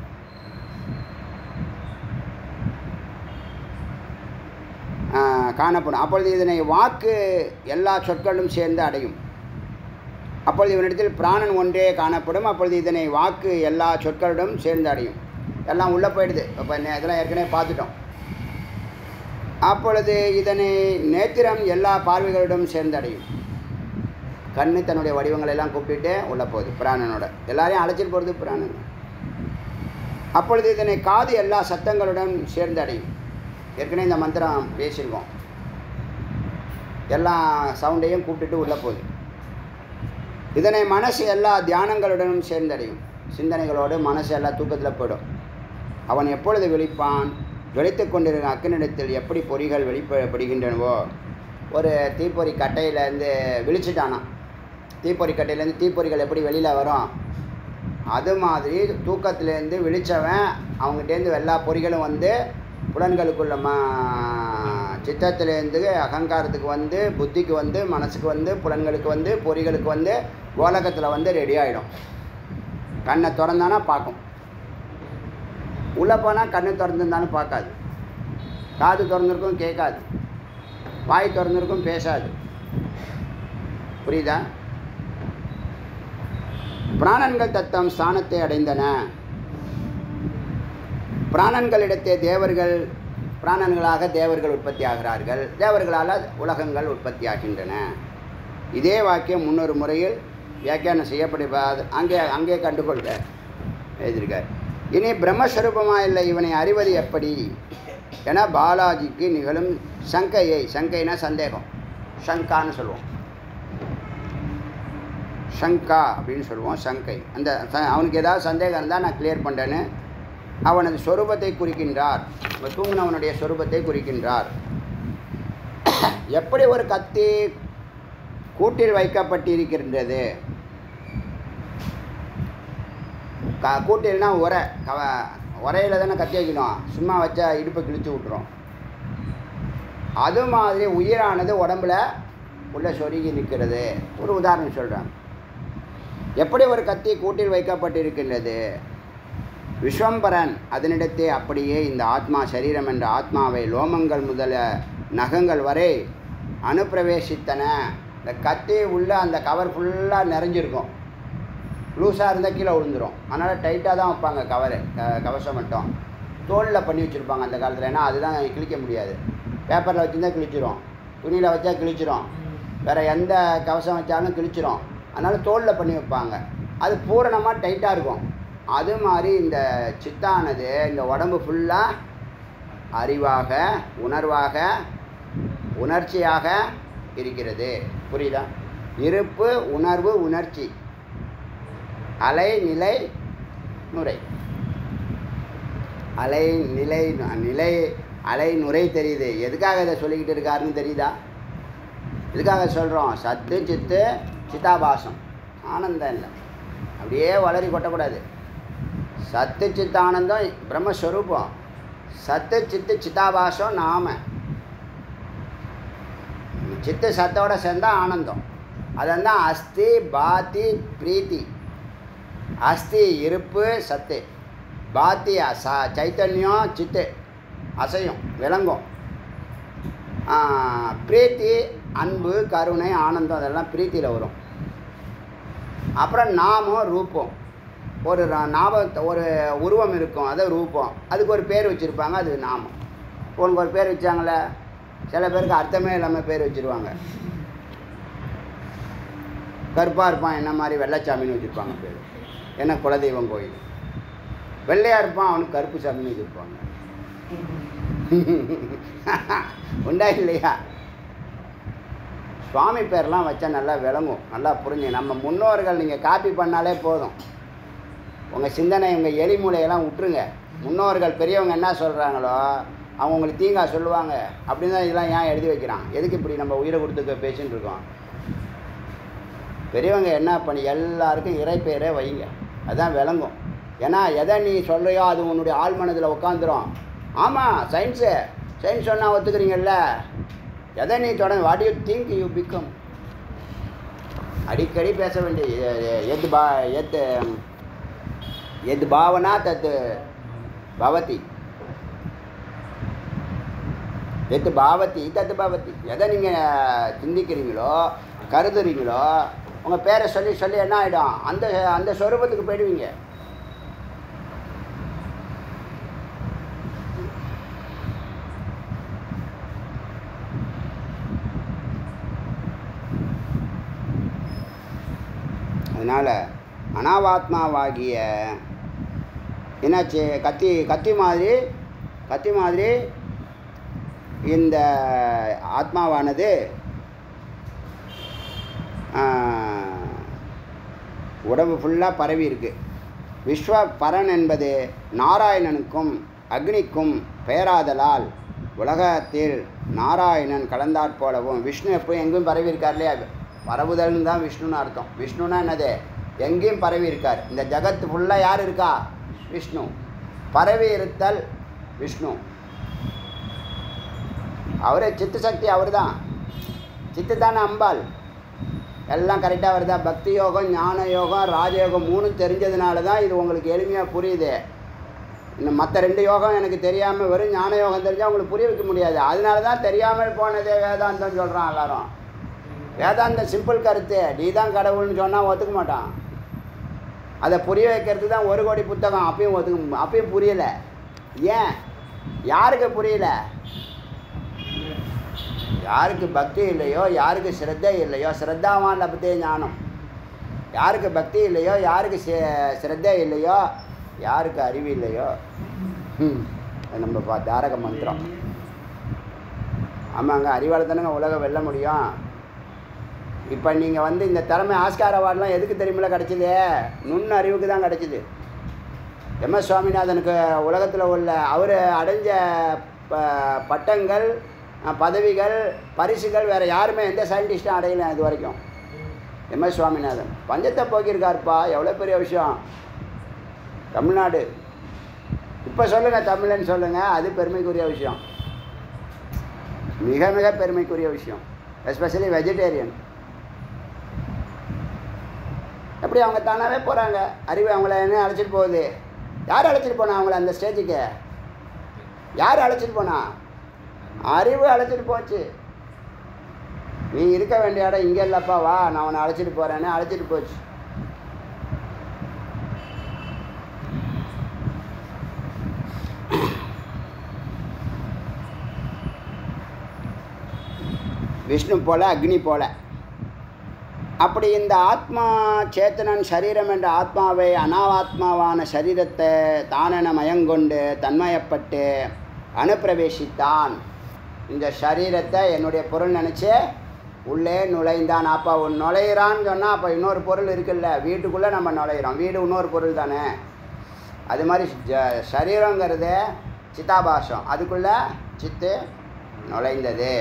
காணப்படும் அப்பொழுது இதனை வாக்கு எல்லா சொற்களும் சேர்ந்து அடையும் அப்பொழுது இவனிடத்தில் பிராணன் ஒன்றே காணப்படும் அப்பொழுது இதனை வாக்கு எல்லா சொற்களுடன் சேர்ந்து அடையும் எல்லாம் உள்ளே போயிடுது இப்போ இதெல்லாம் ஏற்கனவே பார்த்துட்டோம் அப்பொழுது இதனை நேத்திரம் எல்லா பார்வைகளிடம் சேர்ந்தடையும் கண்ணு தன்னுடைய வடிவங்களை எல்லாம் கூப்பிட்டுட்டு உள்ளே போகுது பிராணனோட எல்லாரையும் அழைச்சிட்டு போகிறது பிராணன் அப்பொழுது இதனை காது எல்லா சத்தங்களுடன் சேர்ந்தடையும் ஏற்கனவே இந்த மந்திரம் பேசியிருக்கோம் எல்லா சவுண்டையும் கூப்பிட்டுட்டு உள்ளே போகுது இதனை மனசு எல்லா தியானங்களுடனும் சேர்ந்தடையும் சிந்தனைகளோடு மனசு எல்லா தூக்கத்தில் போயிடும் அவன் எப்பொழுது விழிப்பான் விழித்து கொண்டிருக்கும் அக்கனிடத்தில் எப்படி பொறிகள் வெளிப்படுகின்றனவோ ஒரு தீப்பொறி கட்டையிலேருந்து விழிச்சிட்டானான் தீப்பொறி கட்டையிலேருந்து தீப்பொறிகள் எப்படி வெளியில் வரும் அது மாதிரி தூக்கத்திலேருந்து விழிச்சவன் அவங்ககிட்டேருந்து எல்லா பொறிகளும் வந்து புலன்களுக்குள்ள ம சித்தத்திலேருந்து அகங்காரத்துக்கு வந்து புத்திக்கு வந்து மனசுக்கு வந்து புலன்களுக்கு வந்து பொறிகளுக்கு வந்து கோலகத்தில் வந்து ரெடி ஆகிடும் கண்ணை திறந்தானா பார்க்கும் உள்ளே போனால் கண்ணு திறந்துருந்தாலும் பார்க்காது காது திறந்திருக்கும் கேட்காது வாய் திறந்திருக்கும் பேசாது புரியுதா பிராணன்கள் தத்தம் ஸ்தானத்தை அடைந்தன பிராணன்களிடத்தே தேவர்கள் பிராணன்களாக தேவர்கள் உற்பத்தி ஆகிறார்கள் தேவர்களால் உலகங்கள் உற்பத்தி ஆகின்றன இதே வாக்கியம் முன்னொரு முறையில் வியாக்கியானம் செய்யப்படுவாது அங்கே அங்கே கண்டுகொள்க எழுதியிருக்கார் இனி பிரம்மஸ்வரூபமாக இல்லை இவனை அறிவது எப்படி என பாலாஜிக்கு நிகழும் சங்கையை சங்கைனா சந்தேகம் சங்கான்னு சொல்லுவோம் சங்கா அப்படின்னு சொல்லுவோம் சங்கை அந்த ச- அவனுக்கு ஏதாவது சந்தேகம் இருந்தால் நான் கிளியர் பண்ணுறேன்னு அவனது சொரூபத்தை குறிக்கின்றார் இப்போ தூங்கினவனுடைய சொரூபத்தை குறிக்கின்றார் எப்படி ஒரு கத்தி கூட்டில் வைக்கப்பட்டிருக்கின்றது க கூட்டில்னா உரை கவ உரையில் தானே கத்தி வைக்கணும் சும்மா வச்சா இடுப்பை கிழிச்சு விட்டுரும் அது மாதிரி உயிரானது உடம்புல உள்ள சொருகி நிற்கிறது ஒரு உதாரணம் சொல்கிறேன் எப்படி ஒரு கத்தி கூட்டில் வைக்கப்பட்டிருக்கின்றது விஸ்வம்பரன் அதனிடத்தே அப்படியே இந்த ஆத்மா சரீரம் என்ற ஆத்மாவை லோமங்கள் முதல நகங்கள் வரை அனுப்பிரவேசித்தன இந்த கத்தி உள்ள அந்த கவர் ஃபுல்லாக நிறைஞ்சிருக்கும் லூஸாக இருந்தால் கீழே விழுந்துரும் அதனால் டைட்டாக தான் வைப்பாங்க கவரு க கவசம் மட்டும் தோலில் பண்ணி வச்சுருப்பாங்க அந்த காலத்தில் ஏன்னா அதுதான் கிழிக்க முடியாது பேப்பரில் வச்சுருந்தா கிழிச்சிரும் துணியில் வச்சா கிழிச்சிரும் வேறு எந்த கவசம் வச்சாலும் கிழிச்சிரும் அதனால் தோலில் பண்ணி வைப்பாங்க அது பூரணமாக டைட்டாக இருக்கும் அது மாதிரி இந்த சித்தானது இந்த உடம்பு ஃபுல்லாக அறிவாக உணர்வாக உணர்ச்சியாக இருக்கிறது புரியுதா இருப்பு உணர்வு உணர்ச்சி அலை நிலை நுரை அலை நிலை நிலை அலை நுரை தெரியுது எதுக்காக இதை சொல்லிக்கிட்டு இருக்காருன்னு தெரியுதா எதுக்காக சொல்கிறோம் சத்து சித்து சித்தாபாசம் ஆனந்தம் இல்லை அப்படியே வளரி கொட்டக்கூடாது சத்து சித்த ஆனந்தம் பிரம்மஸ்வரூபம் சத்து சித்து சித்தாபாசம் நாம சித்து சத்தோட சேர்ந்தா ஆனந்தம் அதான் அஸ்தி பாத்தி பிரீத்தி அஸ்தி இருப்பு சத்து பாத்தி ச சைத்தன்யம் சித்து அசையும் விளங்கும் ஆ, பிரீத்தி அன்பு கருணை ஆனந்தம் அதெல்லாம் பிரீத்தியில் வரும் அப்புறம் நாமம் ரூபம் ஒரு ர- ஞாபகத்தை ஒரு உருவம் இருக்கும் அது ரூபம் அதுக்கு ஒரு பேர் வச்சுருப்பாங்க அது நாமம் உனக்கு ஒரு பேர் வச்சாங்களே சில பேருக்கு அர்த்தமே இல்லாமல் பேர் வச்சுருவாங்க கருப்பாக இருப்பான் என்ன மாதிரி வெள்ளைச்சாமின்னு வச்சுருப்பாங்க பேர் என்ன குலதெய்வம் கோயில் வெள்ளையாக இருப்பான் அவனுக்கு கருப்பு சாமின்னு வச்சுருப்பாங்க உண்டா இல்லையா சுவாமி பேர்லாம் வச்சா நல்லா விளங்கும் நல்லா புரிஞ்சு நம்ம முன்னோர்கள் நீங்கள் காப்பி பண்ணாலே போதும் உங்கள் சிந்தனை உங்கள் எலி மூளையெல்லாம் விட்டுருங்க முன்னோர்கள் பெரியவங்க என்ன சொல்கிறாங்களோ அவங்க உங்களுக்கு தீங்கா சொல்லுவாங்க அப்படின்னு தான் இதெல்லாம் ஏன் எழுதி வைக்கிறான் எதுக்கு இப்படி நம்ம உயிரை கொடுத்து பேசின்னு இருக்கோம் பெரியவங்க என்ன பண்ணி எல்லாருக்கும் இறைப்பெயரே வைங்க அதான் விளங்கும் ஏன்னா எதை நீ சொல்றியோ அது உன்னுடைய ஆள் மனதில் உட்காந்துரும் ஆமாம் சயின்ஸு சயின்ஸ் சொன்னால் ஒத்துக்கிறீங்கல்ல எதை நீ தொடங்க what you think you become அடிக்கடி பேச வேண்டிய எ- எ- எது பா எது எது பாவனா தத்து பவதி எது பாவதி தத்து பவதி எதை நீங்கள் சிந்திக்கிறீங்களோ கருதுறீங்களோ உங்கள் பேரை சொல்லி சொல்லி என்ன ஆகிடும் அந்த அந்த ஸ்வரூபத்துக்கு போயிடுவீங்க அதனால் அனாவாத்மாவாகிய என்னாச்சு கத்தி கத்தி மாதிரி கத்தி மாதிரி இந்த ஆத்மாவானது ஆ, உடம்பு ஃபுல்லாக பரவி இருக்கு விஸ்வ பரன் என்பது நாராயணனுக்கும் அக்னிக்கும் பெயராதலால் உலகத்தில் நாராயணன் கலந்தாற் போலவும் விஷ்ணு எப்போ எங்கும் பரவி இருக்கார் இல்லையா பரவுதல்னு தான் விஷ்ணுன்னு அர்த்தம் விஷ்ணுனா என்னது எங்கேயும் பரவி இருக்கார் இந்த ஜகத்து ஃபுல்லாக யார் இருக்கா விஷ்ணு பரவி இருத்தல் விஷ்ணு அவரே சித்து சக்தி அவர் தான் சித்து தானே அம்பாள் எல்லாம் கரெக்டாக வருதா பக்தி யோகம் ஞான யோகம் ராஜயோகம் மூணும் தெரிஞ்சதுனால தான் இது உங்களுக்கு எளிமையாக புரியுது இன்னும் மற்ற ரெண்டு யோகம் எனக்கு தெரியாமல் வெறும் ஞான யோகம் தெரிஞ்சால் உங்களுக்கு புரிய வைக்க முடியாது அதனால தான் தெரியாமல் போனதே வேதாந்தம் சொல்கிறான் எல்லாரும் வேதாந்தம் சிம்பிள் கருத்து நீ தான் கடவுள்னு சொன்னால் ஒத்துக்க மாட்டான் அதை புரிய வைக்கிறதுக்கு தான் ஒரு கோடி புத்தகம் அப்பயும் ஒத்துக்க அப்பயும் புரியலை ஏன் யாருக்கு புரியல யாருக்கு பக்தி இல்லையோ யாருக்கு ஸ்ரத்தை இல்லையோ ஸ்ரத்தாவான் லபத்தே ஞானம் யாருக்கு பக்தி இல்லையோ யாருக்கு சி- ஸ்ரத்தை இல்லையோ யாருக்கு அறிவு இல்லையோ ஹம், அது நம்ம பா தாரக மந்திரம் ஆமாங்க அறிவால் தானேங்க உலகம் வெல்ல முடியும் இப்போ நீங்கள் வந்து இந்த திறமை ஆஸ்கார் அவார்ட்லாம் எதுக்கு தெரியுமில்ல கிடச்சிது நுண் அறிவுக்கு தான் கிடச்சிது எம்எஸ் சுவாமிநாதனுக்கு உலகத்தில் உள்ள அவர் அடைஞ்ச ப பட்டங்கள் அஹ், பதவிகள் பரிசுகள் வேறு யாருமே எந்த சயின்டிஸ்ட்டும் அடையல இது வரைக்கும் எம்எஸ் சுவாமிநாதன் பஞ்சத்தை போக்கியிருக்காருப்பா எவ்வளோ பெரிய விஷயம் தமிழ்நாடு இப்போ சொல்லுங்கள் தமிழன்னு சொல்லுங்கள் அது பெருமைக்குரிய விஷயம் மிக மிக பெருமைக்குரிய விஷயம் எஸ்பெஷலி வெஜிடேரியன் எப்படி அவங்க தானாகவே போகிறாங்க அறிவு அவங்கள என்ன அழைச்சிட்டு போகுது யார் அழைச்சிட்டு போனா அவங்கள அந்த ஸ்டேஜுக்கு யார் அழைச்சிட்டு போனா அறிவு அழைச்சிட்டு போச்சு நீ இருக்க வேண்டிய இடம் இங்கே இல்லைப்பா வா நான் உன்னை அழைச்சிட்டு போகிறேன்னு அழைச்சிட்டு போச்சு விஷ்ணு போல அக்னி போல அப்படி இந்த ஆத்மா சேத்தனன் சரீரம் என்ற ஆத்மாவை அனாவாத்மாவான சரீரத்தை தானென மயங்கொண்டு தன்மயப்பட்டு அனுப்பிரவேசித்தான் இந்த சரீரத்தை என்னுடைய பொருள் நினச்சி உள்ளே நுழைந்தான் அப்போ அவன் நுழையிறான்னு சொன்னால் அப்போ இன்னொரு பொருள் இருக்குல்ல வீட்டுக்குள்ளே நம்ம நுழையிறோம் வீடு இன்னொரு பொருள் தானே அது மாதிரி ஜ சரீரங்கிறது சித்தாபாசம் அதுக்குள்ளே சித்து நுழைந்தது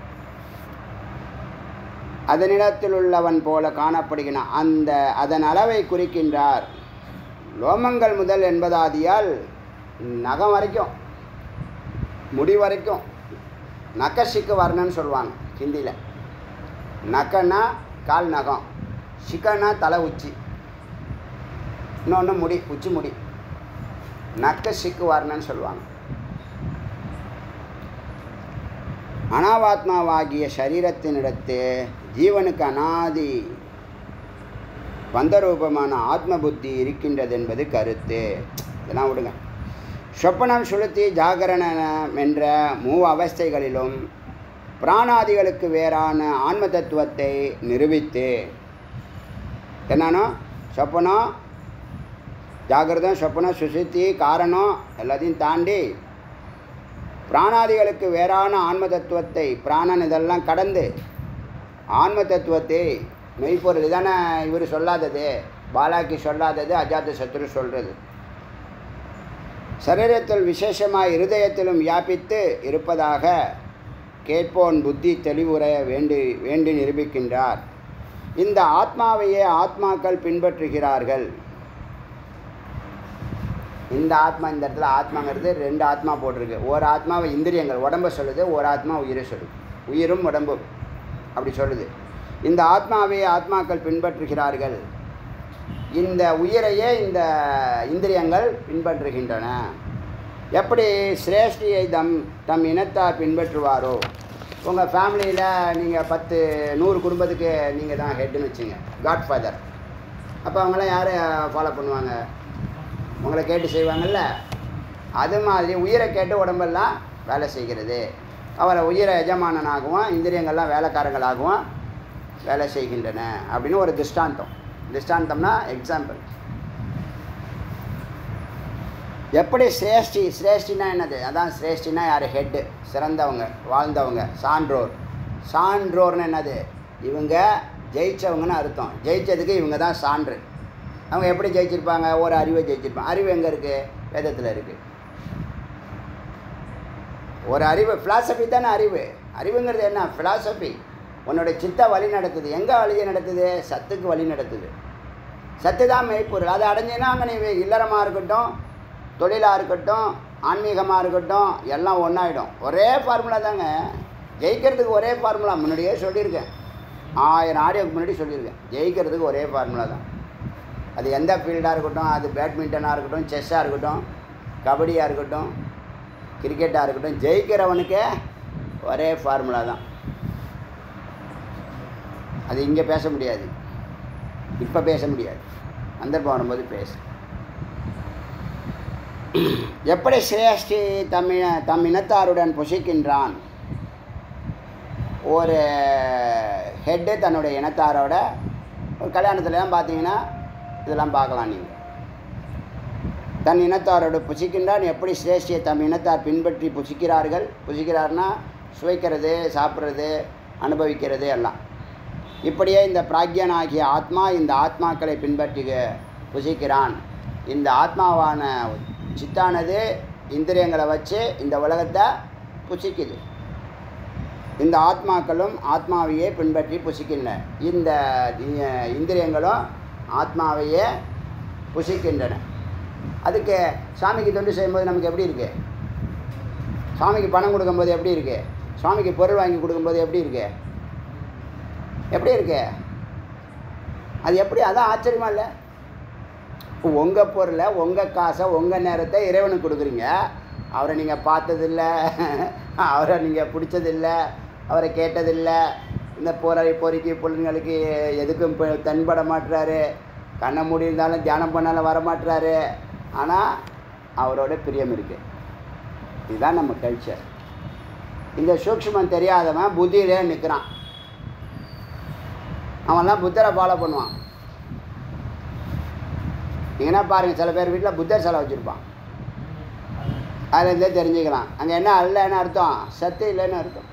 அதனிடத்தில் உள்ளவன் போல காணப்படுகிறான் அந்த அதன் அளவை குறிக்கின்றார் லோமங்கள் முதல் என்பதாதியால் நகம் வரைக்கும் முடி வரைக்கும் நக்கசிக்கு வர்ணன்னு சொல்லுவாங்க ஹிந்தியில் நக்கன்னா கால் நகம் சிக்கன்னா தலை உச்சி இன்னொன்று முடி உச்சி முடி நக்க சிக்கு வர்ணன்னு சொல்லுவாங்க அனாவாத்மாவாகிய சரீரத்தினிடத்து ஜீவனுக்கு அனாதி பந்தரூபமான ஆத்ம புத்தி இருக்கின்றது என்பது கருத்து இதெல்லாம் விடுங்க சொப்பனம் சுளுத்தி ஜாகரணம் என்ற மூ அவஸ்தைகளிலும் பிராணாதிகளுக்கு வேறான ஆன்ம தத்துவத்தை நிரூபித்து என்னன்னா சொப்பனம் ஜாகிரதம் சொப்பனம் சுசுத்தி காரணம் எல்லாத்தையும் தாண்டி பிராணாதிகளுக்கு வேறான ஆன்ம தத்துவத்தை பிராணன் இதெல்லாம் கடந்து ஆன்ம தத்துவத்தை மெய்ப்பொருள் இதானே இவர் சொல்லாதது பாலாக்கி சொல்லாதது அஜாத சத்ரு சொல்கிறது சரீரத்தில் விசேஷமாக இருதயத்திலும் வியாபித்து இருப்பதாக கேட்போன் புத்தி தெளிவுற வேண்டி வேண்டி நிரூபிக்கின்றார் இந்த ஆத்மாவையே ஆத்மாக்கள் பின்பற்றுகிறார்கள் இந்த ஆத்மா இந்த இடத்துல ஆத்மாங்கிறது ரெண்டு ஆத்மா போட்டிருக்கு ஒரு ஆத்மாவை இந்திரியங்கள் உடம்பை சொல்லுது ஒரு ஆத்மா உயிரை சொல்லுது உயிரும் உடம்பும் அப்படி சொல்லுது இந்த ஆத்மாவை ஆத்மாக்கள் பின்பற்றுகிறார்கள் இந்த உயிரையே இந்த இந்திரியங்கள் பின்பற்றுகின்றன எப்படி சிரேஷ்டியை தம் தம் இனத்தார் பின்பற்றுவாரோ உங்கள் ஃபேமிலியில் நீங்கள் பத்து நூறு குடும்பத்துக்கு நீங்கள் தான் ஹெட்டுன்னு வச்சுங்க காட் ஃபாதர் அப்போ அவங்களாம் யாரை ஃபாலோ பண்ணுவாங்க உங்களை கேட்டு செய்வாங்கல்ல அது மாதிரி உயிரை கேட்டு உடம்பெல்லாம் வேலை செய்கிறது அவரை உயிரை எஜமானனாகவும் இந்திரியங்கள்லாம் வேலைக்காரங்களாகவும் வேலை செய்கின்றன அப்படின்னு ஒரு திருஷ்டாந்தம் திருஷ்டாந்தம்னா எக்ஸாம்பிள் எப்படி சிரேஷ்டி சிரேஷ்டினா என்னது அதான் சிரேஷ்டினா யார் ஹெட்டு சிறந்தவங்க வாழ்ந்தவங்க சான்றோர் சான்றோர்னு என்னது இவங்க ஜெயிச்சவங்கன்னு அர்த்தம் ஜெயிச்சதுக்கு இவங்க தான் சான்று அவங்க எப்படி ஜெயிச்சிருப்பாங்க ஒரு அறிவை ஜெயிச்சிருப்பாங்க அறிவு எங்கே இருக்குது வேதத்தில் இருக்குது ஒரு அறிவு ஃபிலாசபி தானே அறிவு அறிவுங்கிறது என்ன ஃபிலாசபி உன்னோட சித்த வழி நடத்துது எங்கே வழி நடத்துது சத்துக்கு வழி நடத்துது சத்து தான் மெய்ப்பொருள் அதை அடைஞ்சினா அங்கே நீ இல்லறமாக இருக்கட்டும் தொழிலாக இருக்கட்டும் ஆன்மீகமாக இருக்கட்டும் எல்லாம் ஒன்றாயிடும் ஒரே ஃபார்முலா தாங்க ஜெயிக்கிறதுக்கு ஒரே ஃபார்முலா முன்னாடியே சொல்லியிருக்கேன் ஆயிரம் ஆடியோக்கு முன்னாடி சொல்லியிருக்கேன் ஜெயிக்கிறதுக்கு ஒரே ஃபார்முலா தான் அது எந்த ஃபீல்டாக இருக்கட்டும் அது பேட்மிண்டனாக இருக்கட்டும் செஸ்ஸாக இருக்கட்டும் கபடியாக இருக்கட்டும் கிரிக்கெட்டாக இருக்கட்டும் ஜெயிக்கிறவனுக்கே ஒரே ஃபார்முலா தான் அது இங்கே பேச முடியாது இப்போ பேச முடியாது சந்தர்ப்பம் வரும்போது பேச எப்படி சிரேஷ்டி தமிழ தம் இனத்தாருடன் புசிக்கின்றான் ஒரு ஹெட்டு தன்னுடைய இனத்தாரோட ஒரு கல்யாணத்துலலாம் பார்த்தீங்கன்னா இதெல்லாம் பார்க்கலாம் நீங்கள் தன் இனத்தாரோடு புசிக்கின்றான் எப்படி சிரேஷ்டியை தம் இனத்தார் பின்பற்றி புசிக்கிறார்கள் புசிக்கிறார்னா சுவைக்கிறது சாப்பிட்றது அனுபவிக்கிறது எல்லாம் இப்படியே இந்த பிராக்யனாகிய ஆத்மா இந்த ஆத்மாக்களை பின்பற்றி புசிக்கிறான் இந்த ஆத்மாவான சித்தானது இந்திரியங்களை வச்சு இந்த உலகத்தை புசிக்குது இந்த ஆத்மாக்களும் ஆத்மாவையே பின்பற்றி புசிக்கின்றன இந்த இ- இந்திரியங்களும் ஆத்மாவையே புசிக்கின்றன அதுக்கு சாமிக்கு தொண்டு செய்யும்போது நமக்கு எப்படி இருக்கு சாமிக்கு பணம் கொடுக்கும்போது எப்படி இருக்கு சுவாமிக்கு பொருள் வாங்கி கொடுக்கும்போது எப்படி இருக்கு எப்படி இருக்கு அது எப்படி அதான் ஆச்சரியமா இல்லை உங்கள் பொருளை உங்கள் காசை உங்கள் நேரத்தை இறைவனுக்கு கொடுக்குறீங்க அவரை நீங்கள் பார்த்ததில்ல அவரை நீங்கள் பிடிச்சதில்ல அவரை கேட்டதில்ல இந்த போராளி பொறுக்கி பிள்ளைங்களுக்கு எதுக்கும் இப்போ தென்பட மாட்டுறாரு கண்ணை மூடி இருந்தாலும் தியானம் பண்ணாலும் வர மாட்டுறாரு ஆனால் அவரோட பிரியம் இருக்குது இதுதான் நம்ம கல்ச்சர் இந்த சூக்ஷ்மம் தெரியாதவன் புத்தியிலே நிற்கிறான் அவன்லாம் புத்தரை ஃபாலோ பண்ணுவான் நீங்கன்னா பாருங்கள் சில பேர் வீட்டில் புத்தர் சிலை வச்சுருப்பான் அதுலேருந்தே தெரிஞ்சுக்கலாம் அங்கே என்ன அல்லன்னு அர்த்தம் சத்து இல்லைன்னு அர்த்தம்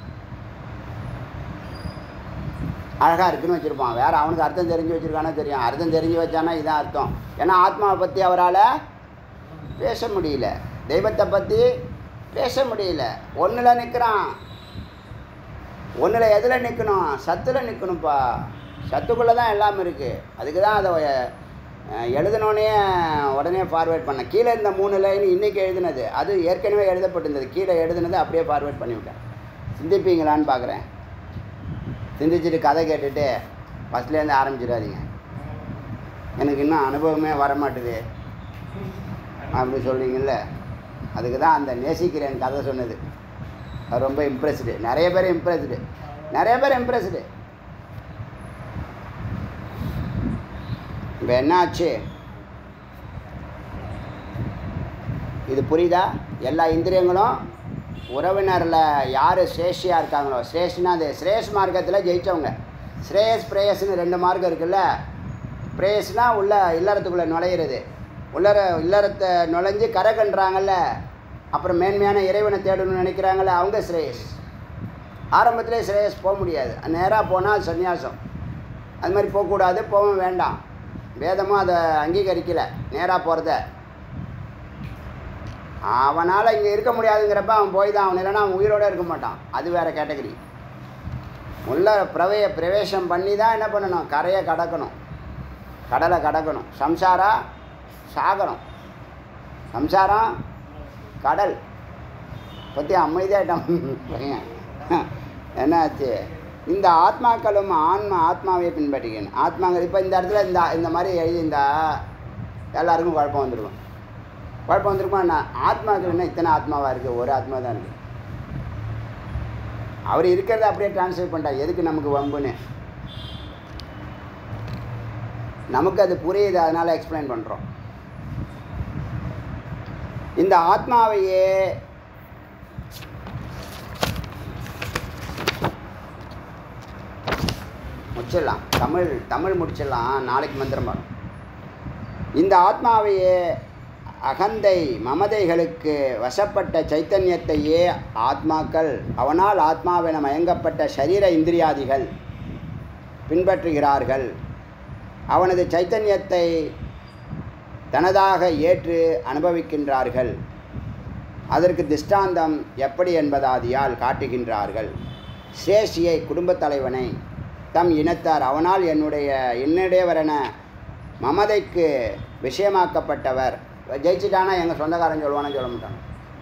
அழகாக இருக்குன்னு வச்சுருப்பான் வேறு அவனுக்கு அர்த்தம் தெரிஞ்சு வச்சுருக்கானோ தெரியும் அர்த்தம் தெரிஞ்சு வச்சானா இதான் அர்த்தம் ஏன்னா ஆத்மாவை பற்றி அவரால் பேச முடியல தெய்வத்தை பற்றி பேச முடியல ஒன்றில் நிற்கிறான் ஒன்றில் எதில் நிற்கணும் சத்தில் நிற்கணும்ப்பா சத்துக்குள்ளே தான் எல்லாம் இருக்குது அதுக்கு தான் அதை அஹ், எழுதினோடனே உடனே ஃபார்வேர்ட் பண்ணேன் கீழே இருந்த மூணு லைன் இன்றைக்கி எழுதினது அது ஏற்கனவே எழுதப்பட்டிருந்தது கீழே எழுதினது அப்படியே ஃபார்வேர்ட் பண்ணிவிட்டேன் சிந்திப்பீங்களான்னு பார்க்குறேன் சிந்திச்சுட்டு கதை கேட்டுட்டு ஃபஸ்ட்லேருந்து ஆரம்பிச்சிடாதீங்க எனக்கு இன்னும் அனுபவமே வர மாட்டுது அப்படி சொல்றீங்கல்ல அதுக்கு தான் அந்த நேசிக்கிறேன் கதை சொன்னது அது ரொம்ப இம்ப்ரெஸ்டு நிறைய பேர் இம்ப்ரெஸ்டு நிறைய பேர் இம்ப்ரெஸ்டு இப்போ என்ன ஆச்சு இது புரியுதா எல்லா இந்திரியங்களும் உறவினரில் யார் சிரேஷியாக இருக்காங்களோ சிரேஷ்னா அது ஸ்ரேஷ் மார்க்கத்தில் ஜெயித்தவங்க ஸ்ரேயஸ் பிரேயஸ்னு ரெண்டு மார்க்கம் இருக்குல்ல பிரேயஸ்னால் உள்ள இல்லறத்துக்குள்ளே நுழையிறது உள்ளற இல்லறத்தை நுழைஞ்சு கரை கண்டுறாங்கல்ல அப்புறம் மேன்மையான இறைவனை தேடணும்னு நினைக்கிறாங்கல்ல அவங்க ஸ்ரேயஸ் ஆரம்பத்திலே ஸ்ரேயஸ் போக முடியாது நேராக போனால் சந்நியாசம் அது மாதிரி போகக்கூடாது போகவும் வேண்டாம் வேதமும் அதை அங்கீகரிக்கலை நேராக போகிறத அவனால் இங்கே இருக்க முடியாதுங்கிறப்ப அவன் போய் தான் அவன் இல்லைன்னா அவன் உயிரோடு இருக்க மாட்டான் அது வேறு கேட்டகரி உள்ள பிரவைய பிரவேசம் பண்ணி தான் என்ன பண்ணணும் கரையை கடக்கணும் கடலை கடக்கணும் சம்சாரா சாகரம் சம்சாரம் கடல் பற்றி அமைதியாயிட்டான் பையன் என்னாச்சு இந்த ஆத்மாக்களும் ஆன்மா ஆத்மாவை பின்பற்றிக்கணும் ஆத்மாங்கள் இப்போ இந்த இடத்துல இந்த இந்த மாதிரி எழுதியிருந்தா எல்லாருக்கும் குழப்பம் வந்துருக்கும் குழப்பம் வந்துருக்குமா என்ன ஆத்மாக்கள் என்ன இத்தனை ஆத்மாவாக இருக்குது ஒரு ஆத்மா தான் இருக்குது அவர் இருக்கிறத அப்படியே ட்ரான்ஸ்லேட் பண்ணிட்டார் எதுக்கு நமக்கு வம்புன்னு நமக்கு அது புரியுது அதனால் எக்ஸ்பிளைன் பண்ணுறோம் இந்த ஆத்மாவையே முடிச்சிடலாம் தமிழ் தமிழ் முடிச்சிடலாம் நாளைக்கு மந்திரம் வரும் இந்த ஆத்மாவையே அகந்தை மமதைகளுக்கு வசப்பட்ட சைத்தன்யத்தையே ஆத்மாக்கள் அவனால் ஆத்மாவென மயங்கப்பட்ட சரீர இந்திரியாதிகள் பின்பற்றுகிறார்கள் அவனது சைத்தன்யத்தை தனதாக ஏற்று அனுபவிக்கின்றார்கள் அதற்கு திஷ்டாந்தம் எப்படி என்பதாதியால் காட்டுகின்றார்கள் சேஷியை குடும்பத் தலைவனை தம் இனத்தார் அவனால் என்னுடைய என்னுடையவரென மமதைக்கு விஷயமாக்கப்பட்டவர் ஜெயிச்சிட்டானா எங்கள் சொந்தக்காரன் சொல்லுவானு சொல்ல மாட்டான்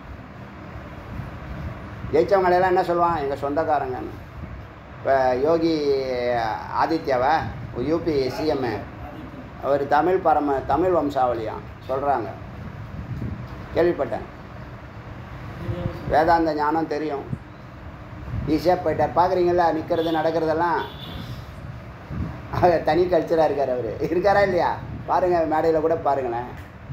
ஜெயிச்சவங்களெல்லாம் என்ன சொல்லுவான் எங்கள் சொந்தக்காரங்கன்னு இப்போ யோகி ஆதித்யாவா யூபி சிஎம்மு அவர் தமிழ் பரம தமிழ் வம்சாவளியாம் சொல்கிறாங்க கேள்விப்பட்டேன் வேதாந்த ஞானம் தெரியும் ஈஸியாக போயிட்டார் பார்க்குறீங்களா நிற்கிறது நடக்கிறதெல்லாம் அவர் தனி கல்ச்சராக இருக்கார் அவர் இருக்காரா இல்லையா பாருங்கள் மேடையில் கூட பாருங்களேன்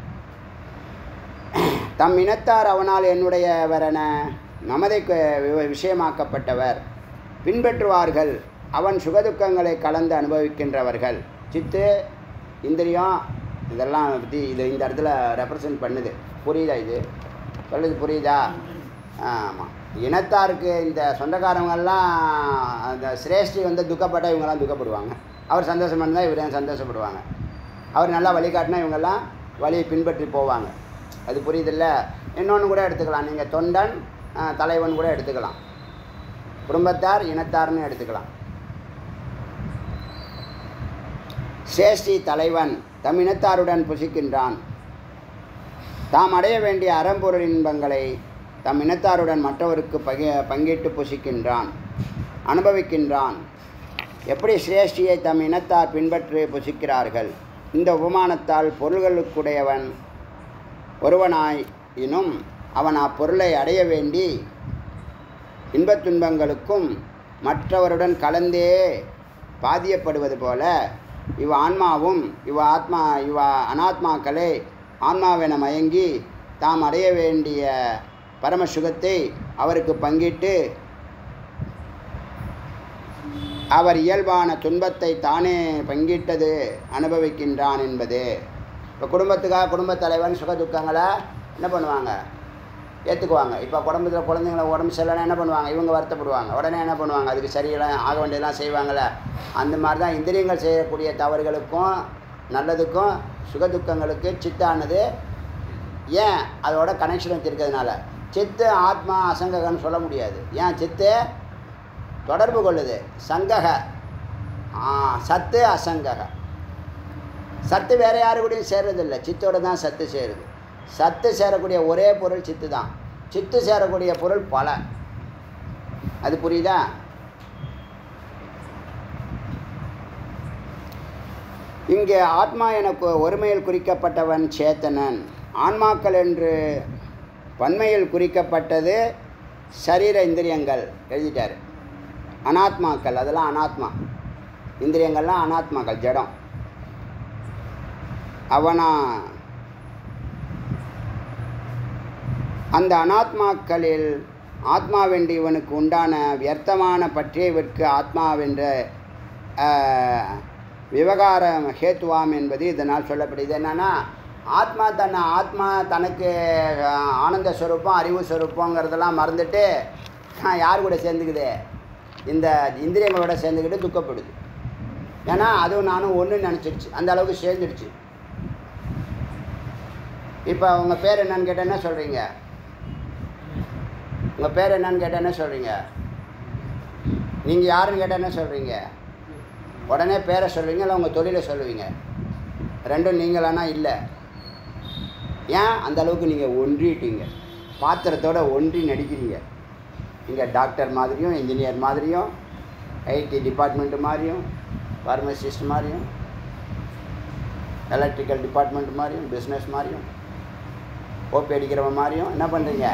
தம் இனத்தார் அவனால் என்னுடையவரென மமதைக்கு வி- விஷயமாக்கப்பட்டவர் பின்பற்றுவார்கள் அவன் சுகதுக்கங்களை கலந்து அனுபவிக்கின்றவர்கள் சித்து இந்திரியம் இதெல்லாம் பற்றி இது இந்த இடத்துல ரெப்ரசன்ட் பண்ணுது புரியுதா இது சொல்லுது புரியுதா ஆமாம் இனத்தாருக்கு இந்த சொந்தக்காரவங்கெல்லாம் அந்த சிரேஷ்டி வந்து துக்கப்பட்ட இவங்கெல்லாம் துக்கப்படுவாங்க அவர் சந்தோஷம் இருந்தால் இவர் சந்தோஷப்படுவாங்க அவர் நல்லா வழிகாட்டினா இவங்கெல்லாம் வழியை பின்பற்றி போவாங்க அது புரியுதில்ல இன்னொன்று கூட எடுத்துக்கலாம் நீங்கள் தொண்டன் ஆ, தலைவன் கூட எடுத்துக்கலாம் குடும்பத்தார் இனத்தார்னு எடுத்துக்கலாம் சேஷ்டி தலைவன் தம் இனத்தாருடன் புசிக்கின்றான் தாம் அடைய வேண்டிய அறம்பொருள் இன்பங்களை தம் இனத்தாருடன் மற்றவருக்கு பகி பங்கிட்டு புசிக்கின்றான் அனுபவிக்கின்றான் எப்படி சிரேஷ்டியை தம் இனத்தார் பின்பற்றி புசிக்கிறார்கள் இந்த உபமானத்தால் பொருள்களுக்குடையவன் ஒருவனாயினும் அவன் அப்பொருளை அடைய வேண்டி இன்பத் துன்பங்களுக்கும் மற்றவருடன் கலந்தே பாதியப்படுவது போல இவ் ஆன்மாவும் இவ ஆத்மா இவ அனாத்மாக்களே ஆன்மாவென மயங்கி தாம் அடைய வேண்டிய பரமசுகத்தை அவருக்கு பங்கிட்டு அவர் இயல்பான துன்பத்தை தானே பங்கிட்டது அனுபவிக்கின்றான் என்பது இப்போ குடும்பத்துக்காக குடும்பத் தலைவன் சுக துக்கங்களை என்ன பண்ணுவாங்க ஏற்றுக்குவாங்க இப்போ குடும்பத்தில் குழந்தைங்கள உடம்பு சரியில்லைன்னா என்ன பண்ணுவாங்க இவங்க வருத்தப்படுவாங்க உடனே என்ன பண்ணுவாங்க அதுக்கு சரியெல்லாம் ஆக வேண்டியதெல்லாம் செய்வாங்கள்ல அந்த மாதிரி தான் இந்திரியங்கள் செய்யக்கூடிய தவறுகளுக்கும் நல்லதுக்கும் சுக துக்கங்களுக்கு சித்தானது ஏன் அதோட கனெக்ஷன் வச்சுருக்கிறதுனால சித்து ஆத்மா அசங்ககன்னு சொல்ல முடியாது ஏன் சித்து தொடர்பு கொள்ளுது சங்கக ஆ, சத்து அசங்கக சத்து வேற யாரு கூடயும் சேர்றதில்லை சித்தோட தான் சத்து சேருது சத்து சேரக்கூடிய ஒரே பொருள் சித்து தான் சித்து சேரக்கூடிய பொருள் பல அது புரியுதா இங்கே ஆத்மா எனக்கு ஒருமையில் குறிக்கப்பட்டவன் சேத்தனன் ஆன்மாக்கள் என்று பன்மையில் குறிக்கப்பட்டது சரீர இந்திரியங்கள் எழுதிட்டார் அனாத்மாக்கள் அதெல்லாம் அனாத்மா இந்திரியங்கள்லாம் அனாத்மாக்கள் ஜடம் அவனா அந்த அனாத்மாக்களில் ஆத்மாவென்று இவனுக்கு உண்டான வியர்த்தமான பற்றியவிற்கு ஆத்மாவென்ற ஆஹ், விவகார ஹேத்துவாம் என்பது இதனால் சொல்லப்படுது என்னன்னா ஆத்மா தன்னை ஆத்மா தனக்கு ஆஹ், ஆனந்த ஸ்வரூபம் அறிவு ஸ்வரூபங்கிறதெல்லாம் மறந்துட்டு ஆஹ், யார் கூட சேர்ந்துக்குது இந்த இந்திரியங்களோட சேர்ந்துக்கிட்டு துக்கப்படுது ஏன்னா அதுவும் நானும் ஒன்று நினச்சிடுச்சு அந்த அளவுக்கு சேர்ந்துடுச்சு இப்போ உங்கள் பேர் என்னன்னு கேட்டால் என்ன சொல்கிறீங்க உங்கள் பேர் என்னன்னு கேட்டால் என்ன சொல்கிறீங்க நீங்கள் யாருன்னு கேட்டால் என்ன சொல்கிறீங்க உடனே பேரை சொல்லுவீங்க இல்லை உங்கள் தொழிலை சொல்லுவீங்க ரெண்டும் நீங்களானா இல்லை ஏன் அந்த அளவுக்கு நீங்கள் ஒன்றிட்டீங்க பாத்திரத்தோட ஒன்றி நடிக்கிறீங்க நீங்கள் டாக்டர் மாதிரியும் இன்ஜினியர் மாதிரியும் ஐடி டிபார்ட்மெண்ட்டு மாதிரியும் ஃபார்மசிஸ்ட் மாதிரியும் எலக்ட்ரிக்கல் டிபார்ட்மெண்ட் மாதிரியும் பிஸ்னஸ் மாதிரியும் ஓபி அடிக்கிறவன் மாதிரியும் என்ன பண்ணுறீங்க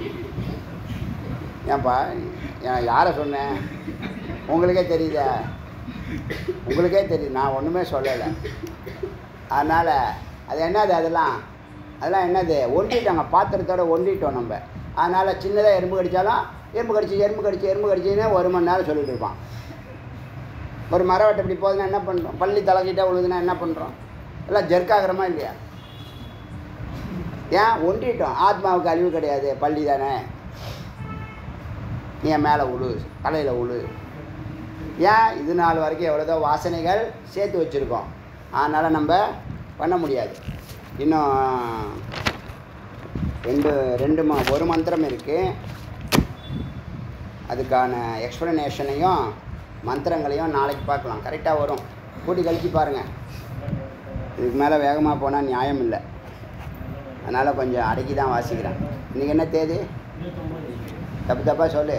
ஏன்பா ஏன் யாரை சொன்னேன் உங்களுக்கே தெரியுதா உங்களுக்கே தெரியுது நான் ஒன்றுமே சொல்லலை அதனால் அது என்னது அதெல்லாம் அதெல்லாம் என்னது ஒண்டிட்டாங்க பாத்திரத்தோட ஒண்டிட்டோம் நம்ம அதனால் சின்னதாக எறும்பு கடித்தாலும் எறும்பு கடிச்சு எறும்பு கடிச்சு எறும்பு கடிச்சுன்னே ஒரு மணி நேரம் சொல்லிட்டு இருப்பான் ஒரு மரவட்டை இப்படி போகுதுன்னா என்ன பண்ணுறோம் பள்ளி தலைக்கிட்டே விழுதுன்னா என்ன பண்ணுறோம் எல்லாம் ஜெர்க்காகிறோமா இல்லையா ஏன் ஒன்றிட்டோம் ஆத்மாவுக்கு அழிவு கிடையாது பள்ளி தானே நீ என் மேலே உழு தலையில் உழு ஏன் இது நாள் வரைக்கும் எவ்வளோதோ வாசனைகள் சேர்த்து வச்சுருக்கோம் அதனால் நம்ம பண்ண முடியாது இன்னும் ரெண்டு ரெண்டு ம ஒரு மந்திரம் இருக்குது அதுக்கான எக்ஸ்ப்ளனேஷனையும் மந்திரங்களையும் நாளைக்கு பார்க்கலாம் கரெக்டாக வரும் கூட்டி கழிச்சு பாருங்கள் இதுக்கு மேலே வேகமாக போனால் நியாயம் இல்லை அதனால் கொஞ்சம் அடக்கி தான் வாசிக்கிறேன் இன்றைக்கி என்ன தேதி தப்பு தப்பாக சொல்லு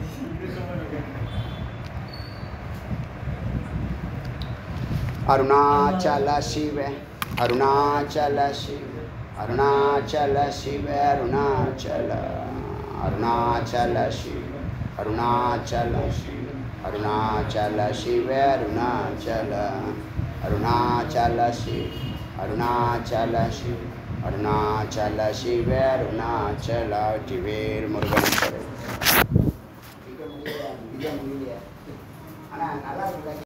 அருணாச்சல சிவ அருணாச்சல சிவ அருணாச்சல சிவ அருணாச்சல அருணாச்சல சிவ அருணாச்சல சிவ அருணாச்சல சிவ அருணாச்சல அருணாச்சல சிவ அருணாச்சல சிவ அருணாச்சல சிவ அருணாச்சல வெற்றிவேர் முருகன் சிலை. மிக முடியல மிக முடியல ஆனால் நல்லா இருக்கு